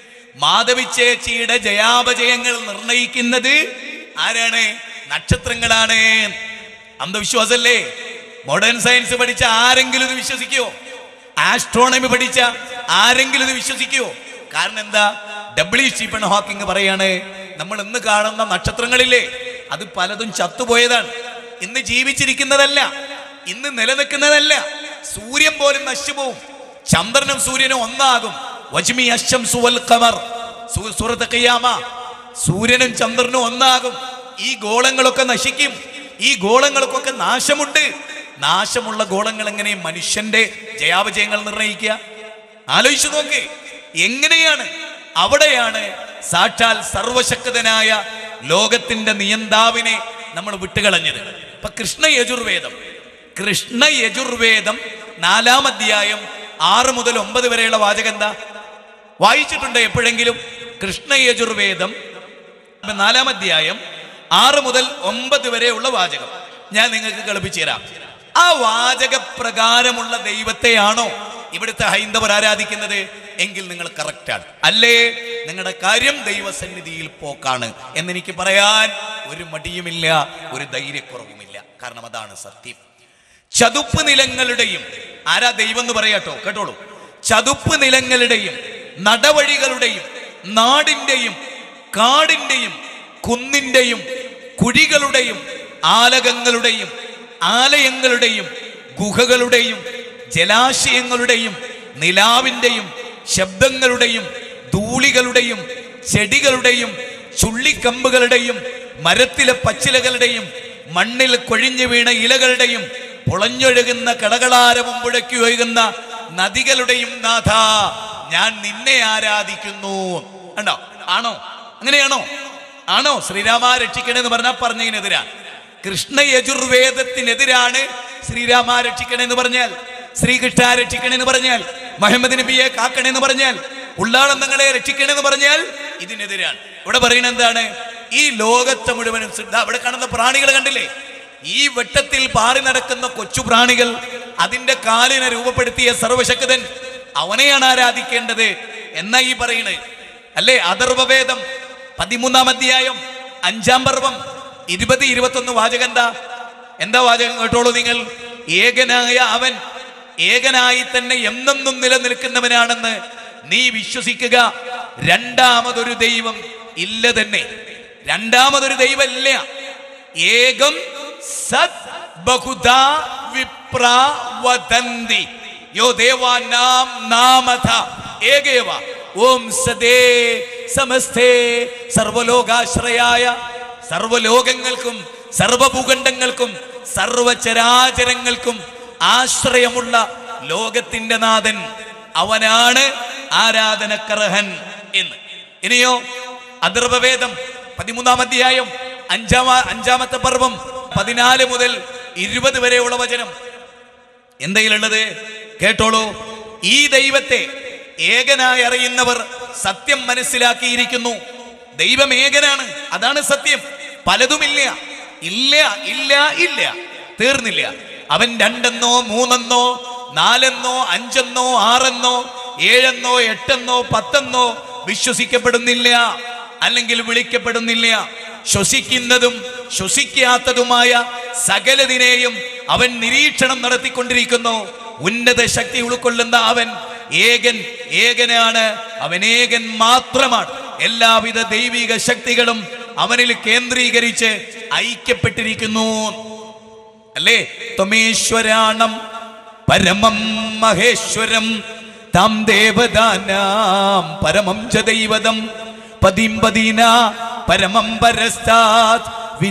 മാധവി ചേച്ചിയുടെ ജയാപജയങ്ങൾ നിർണയിക്കുന്നത് ആരാണ് നക്ഷത്രങ്ങളാണ് അന്ധവിശ്വാസല്ലേ മോഡേൺ സയൻസ് പഠിച്ച ആരെങ്കിലും ഇത് വിശ്വസിക്കുവോ ആസ്ട്രോണമി പഠിച്ച ആരെങ്കിലും ഇത് വിശ്വസിക്കുവോ കാരണം എന്താ ഡബ്ല്യു സ്റ്റീഫൻ ഹോക്കിംഗ് പറയാണ് നമ്മൾ ഇന്ന് കാണുന്ന നക്ഷത്രങ്ങളില്ലേ അത് പലതും ചത്തുപോയതാണ് ഇന്ന് ജീവിച്ചിരിക്കുന്നതല്ല ഇന്ന് നിലനിൽക്കുന്നതല്ല സൂര്യൻ പോലും നശിച്ചുപോകും ചന്ദ്രനും സൂര്യനും ഒന്നാകും വജ്മി അശം സുവൽ ഖമർ സൂ- സൂറത്ത് ഖിയാമ സൂര്യനും ചന്ദ്രനും ഒന്നാകും ഈ ഗോളങ്ങളൊക്കെ നശിക്കും ഈ ഗോളങ്ങൾക്കൊക്കെ നാശമുണ്ട് നാശമുള്ള ഗോളങ്ങൾ എങ്ങനെ മനുഷ്യന്റെ ജയാപജയങ്ങൾ നിർണയിക്കുക ആലോചിച്ചു നോക്ക് എങ്ങനെയാണ് അവിടെയാണ് സാക്ഷാൽ സർവശക്തനായ ലോകത്തിന്റെ നിയന്താവിനെ നമ്മൾ വിട്ടുകളഞ്ഞത് ഇപ്പൊ കൃഷ്ണ യജുർവേദം കൃഷ്ണ യജുർവേദം നാലാം അധ്യായം ആറ് മുതൽ ഒമ്പത് വരെയുള്ള വാചകം എന്താ വായിച്ചിട്ടുണ്ട് എപ്പോഴെങ്കിലും കൃഷ്ണ യജുർവേദം നാലാം അധ്യായം ആറ് മുതൽ ഒമ്പത് വരെയുള്ള വാചകം ഞാൻ നിങ്ങൾക്ക് കളിപ്പിച്ചു തരാം ആ വാചക പ്രകാരമുള്ള ദൈവത്തെയാണോ ഇവിടുത്തെ ഹൈന്ദവർ ആരാധിക്കുന്നത് എങ്കിൽ നിങ്ങൾ കറക്റ്റാണ് അല്ലേ നിങ്ങളുടെ കാര്യം ദൈവസന്നിധിയിൽ പോക്കാണ് എന്നെനിക്ക് പറയാൻ ഒരു മടിയുമില്ല ഒരു ധൈര്യക്കുറവുമില്ല കാരണം അതാണ് സത്യം ചതുപ്പ് നിലങ്ങളുടെയും ആരാ ദൈവം എന്ന് പറയാട്ടോ കേട്ടോളൂ ചതുപ്പ് നിലങ്ങളുടെയും നടവഴികളുടെയും നാടിന്റെയും കാടിന്റെയും കുന്നിന്റെയും കുഴികളുടെയും ആലകങ്ങളുടെയും ആലയങ്ങളുടെയും ഗുഹകളുടെയും ജലാശയങ്ങളുടെയും നിലാവിന്റെയും ശബ്ദങ്ങളുടെയും ധൂളികളുടെയും ചെടികളുടെയും ചുള്ളിക്കമ്പുകളുടെയും മരത്തിലെ പച്ചിലകളുടെയും മണ്ണിൽ കൊഴിഞ്ഞു വീണ ഇലകളുടെയും പുളഞ്ഞൊഴുകുന്ന കടകളാരവും പുഴയ്ക്ക് ഒഴുകുന്ന നദികളുടെയും നാഥ ഞാൻ നിന്നെ ആരാധിക്കുന്നു ഉണ്ടോ ആണോ അങ്ങനെയാണോ ആണോ ശ്രീരാമ രക്ഷിക്കണേന്ന് പറഞ്ഞാൽ പറഞ്ഞതിനെതിരാണ് കൃഷ്ണ യജുർവേദത്തിനെതിരാണ് ശ്രീരാമ രക്ഷിക്കണേന്ന് പറഞ്ഞാൽ ശ്രീകൃഷ്ണ രക്ഷിക്കണേന്ന് പറഞ്ഞാൽ മുഹമ്മദ് നബിയെ കാക്കണേന്ന് പറഞ്ഞാൽ ഉള്ളാളന്തങ്ങളെ രക്ഷിക്കണേന്ന് പറഞ്ഞാൽ ഇതിനെതിരാണ് ഇവിടെ പറയുന്നത് എന്താണ് ഈ ലോകത്തെ മുഴുവനും സിദ്ധ അവിടെ കാണുന്ന പ്രാണികൾ കണ്ടില്ലേ ഈ വെട്ടത്തിൽ പാറി നടക്കുന്ന കൊച്ചു പ്രാണികൾ അതിന്റെ കാലിനെ രൂപപ്പെടുത്തിയ സർവശക്തൻ അവനെയാണ് ആരാധിക്കേണ്ടത് എന്നാ ഈ പറയുന്നത് അല്ലേ അഥർവവേദം പതിമൂന്നാം അധ്യായം അഞ്ചാം പർവം ഇരുപത് ഇരുപത്തൊന്ന് വാചകം എന്താ എന്താ വാചകം കേട്ടോളൂ നിങ്ങൾ ഏകനായ അവൻ ഏകനായി തന്നെ എന്നെന്നും നിലനിൽക്കുന്നവനാണെന്ന് നീ വിശ്വസിക്കുക രണ്ടാമതൊരു ദൈവം ഇല്ല തന്നെ രണ്ടാമതൊരു ദൈവം ഇല്ല ഏകം സത് ബഹുധാ വിപ്ര വദന്തി യോ ദേവാനാം നാമഥ ഏകേവ ഓം സദേ സമസ്തേ സർവലോകാശ്രയായ സർവലോകങ്ങൾക്കും സർവഭൂഖണ്ഡങ്ങൾക്കും സർവചരാചരങ്ങൾക്കും ആശ്രയമുള്ള ലോകത്തിന്റെ നാഥൻ അവനാണ് ആരാധനക്കർഹൻ എന്ന് ഇനിയോ അഥർവവേദം പതിമൂന്നാം അധ്യായം അഞ്ചാമ അഞ്ചാമത്തെ പർവം പതിനാല് മുതൽ ഇരുപത് വരെയുള്ള വചനം എന്തെങ്കിലുള്ളത് കേട്ടോളൂ ഈ ദൈവത്തെ ഏകനായി അറിയുന്നവർ സത്യം മനസ്സിലാക്കിയിരിക്കുന്നു ദൈവം ഏകനാണ് അതാണ് സത്യം പലതുമില്ല ഇല്ല ഇല്ല ഇല്ല തീർന്നില്ല അവൻ രണ്ടെന്നോ മൂന്നെന്നോ നാലെന്നോ അഞ്ചെന്നോ ആറെന്നോ ഏഴെന്നോ എട്ടെന്നോ പത്തെന്നോ വിശ്വസിക്കപ്പെടുന്നില്ല അല്ലെങ്കിൽ വിളിക്കപ്പെടുന്നില്ല ശ്വസിക്കുന്നതും ശ്വസിക്കാത്തതുമായ സകലതിനെയും അവൻ നിരീക്ഷണം നടത്തിക്കൊണ്ടിരിക്കുന്നു ഉന്നത ശക്തി ഉൾക്കൊള്ളുന്ന അവൻ ഏകൻ ഏകനാണ് അവൻ ഏകൻ മാത്രമാണ് എല്ലാവിധ ദൈവിക ശക്തികളും അവനിൽ കേന്ദ്രീകരിച്ച് ഐക്യപ്പെട്ടിരിക്കുന്നു അല്ലേ ത്വമേശ്വരാണം പരമം മഹേശ്വരം താം ദേവദാനാം പരമം ച ദൈവതം പതിം പദീന പരമം പരസ്താത്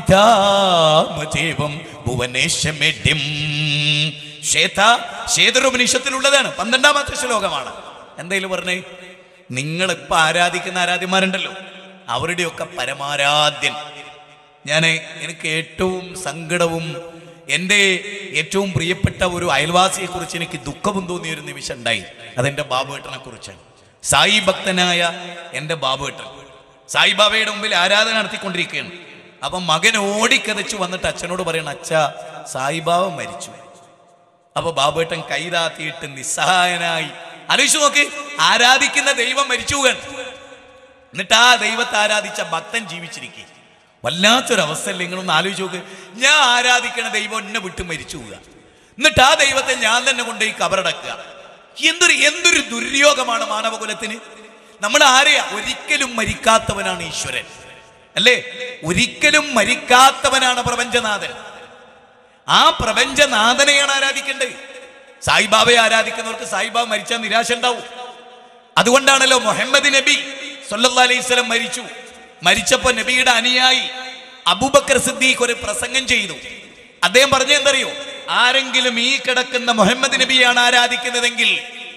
വിധാമജേവം ഭുവനേശമെഡിം ശ്വേത ശ്വേതരോപനിഷത്തിലുള്ളതാണ് പന്ത്രണ്ടാമത്തെ ശ്ലോകമാണ് എന്തായാലും പറഞ്ഞേ നിങ്ങളിപ്പോ ആരാധിക്കുന്ന ആരാധ്യന്മാരുണ്ടല്ലോ അവരുടെയൊക്കെ പരമാരാധ്യൻ ഞാൻ എനിക്ക് ഏറ്റവും സങ്കടവും എൻ്റെ ഏറ്റവും പ്രിയപ്പെട്ട ഒരു അയൽവാസിയെ കുറിച്ച് എനിക്ക് ദുഃഖവും തോന്നിയ ഒരു നിമിഷം ഉണ്ടായി അതെന്റെ ബാബുവേട്ടനെ കുറിച്ചാണ് സായി ഭക്തനായ എൻ്റെ ബാബുവേട്ടൻ സായിബാബയുടെ മുമ്പിൽ ആരാധന നടത്തിക്കൊണ്ടിരിക്കുകയാണ് അപ്പം മകൻ ഓടിക്കതച്ചു വന്നിട്ട് അച്ഛനോട് പറയണം അച്ഛ സായിബാബ മരിച്ചു അപ്പൊ ബാബുവേട്ടൻ കൈതാത്തിയിട്ട് നിസ്സഹായനായി ആലോചിച്ചു നോക്ക് ആരാധിക്കുന്ന ദൈവം മരിച്ചു വീണ്. എന്നിട്ട് ആ ദൈവത്തെ ആരാധിച്ച ഭക്തൻ ജീവിച്ചിരിക്കുക വല്ലാത്തൊരവസ്ഥയല്ലേ നിങ്ങളൊന്ന് ആലോചിച്ച് നോക്ക് ഞാൻ ആരാധിക്കണ ദൈവം എന്നെ വിട്ട് മരിച്ചു പോവുക എന്നിട്ട് ആ ദൈവത്തെ ഞാൻ തന്നെ കൊണ്ടുപോയി കബറടക്കുക എന്തൊരു എന്തൊരു ദുര്യോഗമാണ് മാനവകുലത്തിന് നമ്മൾ ആരെയാ ഒരിക്കലും മരിക്കാത്തവനാണ് ഈശ്വരൻ അല്ലേ ഒരിക്കലും മരിക്കാത്തവനാണ് പ്രപഞ്ചനാഥൻ ആ പ്രപഞ്ചനാഥനെയാണ് ആരാധിക്കേണ്ടത് സായിബാബയെ ആരാധിക്കുന്നവർക്ക് സായിബാബ മരിച്ചാൽ നിരാശ ഉണ്ടാവും അതുകൊണ്ടാണല്ലോ മുഹമ്മദ് നബി സല്ലല്ലാഹു അലൈഹി വസല്ലം മരിച്ചു മരിച്ചപ്പോ നബിയുടെ അനുയായി അബൂബക്കർ സിദ്ദീഖ് ഒരു പ്രസംഗം ചെയ്തു അദ്ദേഹം പറഞ്ഞ എന്തറിയോ ആരെങ്കിലും ഈ കിടക്കുന്ന മുഹമ്മദ് നബിയാണ് ആരാധിക്കുന്നതെങ്കിൽ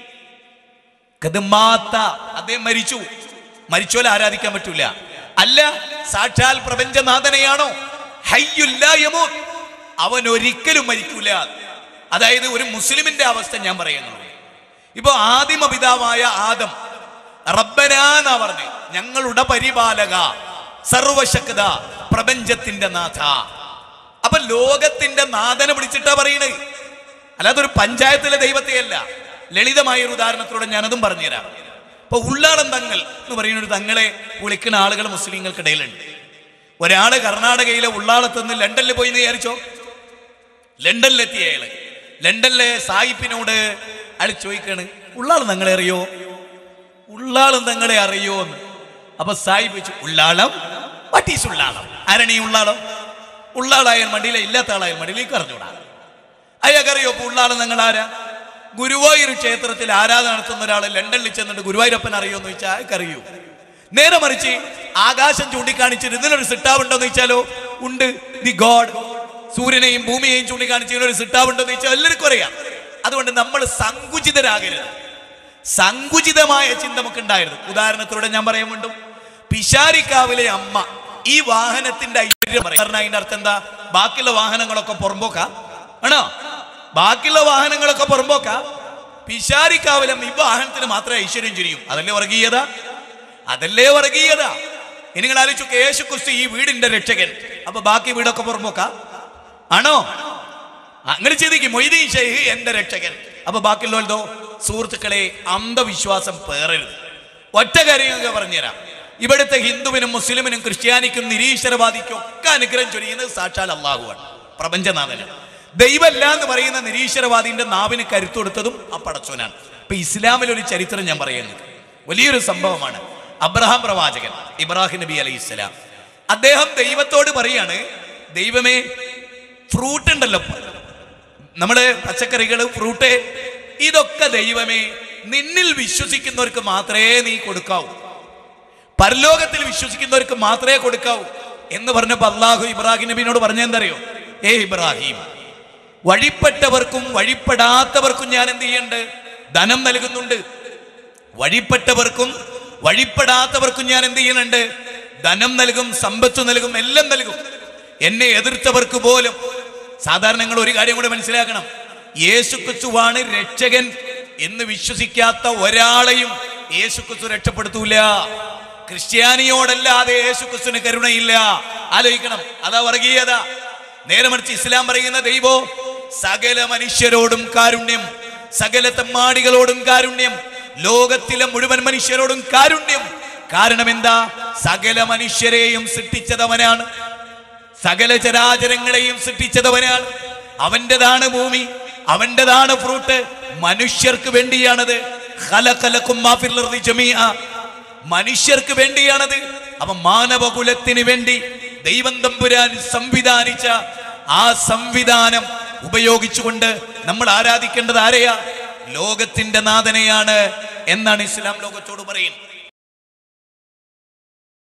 കതുമാത്ത അദ്ദേഹം മരിച്ചു മരിച്ചോലെ ആരാധിക്കാൻ പറ്റൂല അല്ല സാക്ഷാൽ പ്രപഞ്ചനാഥനെയാണോ ഹയ്യുല്ലാ യമൂത്ത്. അവൻ ഒരിക്കലും മരിക്കൂല അതായത് ഒരു മുസ്ലിമിന്റെ അവസ്ഥ ഞാൻ പറയുന്നു ഇപ്പൊ ആദിമ പിതാവായ ആദം റബ്ബനാന്നാ പറഞ്ഞു ഞങ്ങളുടെ പരിപാലക സർവശക്ത പ്രപഞ്ചത്തിന്റെ നാഥ അപ്പൊ ലോകത്തിന്റെ നാഥനെ വിളിച്ചിട്ടാ പറയണേ അല്ലാതെ ഒരു പഞ്ചായത്തിലെ ദൈവത്തെയല്ല ലളിതമായ ഒരു ഉദാഹരണത്തിലൂടെ ഞാനതും പറഞ്ഞുതരാം ഇപ്പൊ ഉള്ളാളം തങ്ങൾ എന്ന് പറയുന്ന ഒരു തങ്ങളെ വിളിക്കുന്ന ആളുകൾ മുസ്ലിങ്ങൾക്കിടയിലുണ്ട് ഒരാള് കർണാടകയിലെ ഉള്ളാളത്ത് നിന്ന് ലണ്ടനിൽ പോയി എന്ന് വിചാരിച്ചോ ലണ്ടനിലെത്തിയ അയാള് ലണ്ടനിലെ സായിപ്പിനോട് അയാൾ ചോദിക്കാണ് ഉള്ളാളം തങ്ങളെ അറിയോ ഉള്ളാളം തങ്ങളെ അറിയോ എന്ന് അപ്പൊ സായിപ്പ് ചോദിച്ചു ഉള്ളാളം വാട്ട് ഈസ് ഉള്ളാളം ആരാണ് ഈ ഉള്ളാളം ഉള്ളാളായാൽ മടിയിലെ ഇല്ലാത്ത ആളായാൽ മടിയിലേക്ക് അറിഞ്ഞൂടാ അയാൾക്കറിയോ ഇപ്പൊ ഉള്ളാളം നിങ്ങൾ ആരാ ഗുരുവായൂർ ക്ഷേത്രത്തിൽ ആരാധന നടത്തുന്ന ഒരാൾ ലണ്ടനിൽ ചെന്നിട്ട് ഗുരുവായൂരപ്പൻ അറിയോന്ന് ചോദിച്ചാൽ അയാൾക്കറിയൂ നേരെ മറിച്ച് ആകാശം ചൂണ്ടിക്കാണിച്ചിട്ട് ഇതിനൊരു സിട്ടാവ് ഉണ്ടോന്ന് ചോദിച്ചാലോ ഉണ്ട് ദി ഗോഡ് സൂര്യനെയും ഭൂമിയെയും ചൂണ്ടിക്കാണിച്ച് ഇതിനൊരു സിട്ടാവ് ഉണ്ടോന്ന് ചോദിച്ചാൽ എല്ലാവർക്കും അറിയാം അതുകൊണ്ട് നമ്മൾ സങ്കുചിതരാകരുത് സങ്കുചിതമായ ചിന്ത നമുക്ക് ഉണ്ടായിരുന്നു ഉദാഹരണത്തിലൂടെ ഞാൻ പറയാൻ വേണ്ടും പിശാരിക്കാവിലെ അമ്മ ഈ വാഹനത്തിന്റെ ഐശ്വര്യം പറയും കാരണം അതിന്റെ അർത്ഥം എന്താ ബാക്കിയുള്ള വാഹനങ്ങളൊക്കെ പുറമ്പോക്ക ആണോ ബാക്കിയുള്ള വാഹനങ്ങളൊക്കെ പുറമ്പോക്ക പിശാരിക്കാവിലെ ഈ വാഹനത്തിന് മാത്രമേ ഐശ്വര്യം ചുരിയും അതല്ലേ വർഗീയത അതല്ലേ വർഗീയത ഇനി നിങ്ങൾ ആലോചിച്ചു യേശു ക്രിസ്തു ഈ വീടിന്റെ രക്ഷകൻ അപ്പൊ ബാക്കി വീടൊക്കെ പുറമ്പോക്ക ആണോ അങ്ങനെ ചിന്തിക്കും മൊയ്തീൻ ഷെയ്ഖ് എന്റെ രക്ഷകൻ അപ്പൊ ബാക്കിയുള്ളതോ സുഹൃത്തുക്കളെ അന്ധവിശ്വാസം പേറരുത് ഒറ്റ കാര്യം ഞങ്ങൾക്ക് പറഞ്ഞുതരാം ഇവിടുത്തെ ഹിന്ദുവിനും മുസ്ലിമിനും ക്രിസ്ത്യാനിക്കും നിരീശ്വരവാദിക്കും ഒക്കെ അനുഗ്രഹം ചൊരിയുന്നത് സാക്ഷാൽ അള്ളാഹുവാണ് പ്രപഞ്ചനാഥന് ദൈവമല്ല എന്ന് പറയുന്ന നിരീശ്വരവാദിന്റെ നാവിന് കരുത്തു കൊടുത്തതും ആ പടച്ചോനാണ് ഇപ്പൊ ഇസ്ലാമിൽ ഒരു ചരിത്രം ഞാൻ പറയുന്നത് വലിയൊരു സംഭവമാണ് അബ്രഹാം പ്രവാചകൻ ഇബ്രാഹിം നബി അലൈഹി ഇസ്ലാം അദ്ദേഹം ദൈവത്തോട് പറയാണ് ദൈവമേ ഫ്രൂട്ട് ഉണ്ടല്ലോ നമ്മള് പച്ചക്കറികൾ ഫ്രൂട്ട് ഇതൊക്കെ ദൈവമേ നിന്നിൽ വിശ്വസിക്കുന്നവർക്ക് മാത്രമേ നീ കൊടുക്കാവൂ പരലോകത്തിൽ വിശ്വസിക്കുന്നവർക്ക് മാത്രമേ കൊടുക്കാവൂ എന്ന് പറഞ്ഞപ്പോ അള്ളാഹു ഇബ്രാഹിം നബിനോട് പറഞ്ഞെന്തറിയോ ഏ ഇബ്രാഹിം വഴിപ്പെട്ടവർക്കും വഴിപ്പെടാത്തവർക്കും ഞാൻ എന്ത് ചെയ്യുന്നുണ്ട് ധനം നൽകുന്നുണ്ട് വഴിപ്പെട്ടവർക്കും വഴിപ്പെടാത്തവർക്കും ഞാൻ എന്ത് ചെയ്യുന്നുണ്ട് ധനം നൽകും സമ്പത്ത് നൽകും എല്ലാം നൽകും എന്നെ എതിർത്തവർക്ക് പോലും സാധാരണ നിങ്ങൾ ഒരു കാര്യം കൂടെ മനസ്സിലാക്കണം യേശു ക്രിസ്തുവാണ് രക്ഷകൻ എന്ന് വിശ്വസിക്കാത്ത ഒരാളെയും യേശു ക്രിസ്തു രക്ഷപ്പെടുത്തൂല ക്രിസ്ത്യാനിയോടല്ലാതെ യേശു ക്രിസ്തുവിന് കരുണയില്ല ആലോചിക്കണം അതാ വർഗീയത നേരെ മറിച്ച് ഇസ്ലാം പറയുന്ന ദൈവോ സകല മനുഷ്യരോടും കാരുണ്യം സകല തെമ്മാടികളോടും കാരുണ്യം ലോകത്തിലെ മുഴുവൻ മനുഷ്യരോടും കാരുണ്യം കാരണം എന്താ സകല മനുഷ്യരെയും സൃഷ്ടിച്ചതവനാണ് സകല ചരാചരങ്ങളെയും സൃഷ്ടിച്ചതവനാണ് അവൻ്റെതാണ് ഭൂമി അവൻ്റെതാണ് ഫ്രൂട്ട് മനുഷ്യർക്ക് വേണ്ടിയാണത് ഖലഖലക്കും മാ ഫിൽ അർദി ജമീഅ. മനുഷ്യർക്ക് വേണ്ടിയാണത് അവ മാനവകുലത്തിന് വേണ്ടി ദൈവം തമ്പുരാൻ സംവിധാനിച്ച ആ സംവിധാനം ഉപയോഗിച്ചുകൊണ്ട് നമ്മൾ ആരാധിക്കേണ്ടത് ആരെയാ ലോകത്തിന്റെ നാഥനെയാണ് എന്നാണ് ഇസ്ലാം ലോകത്തോട് പറയുന്നത്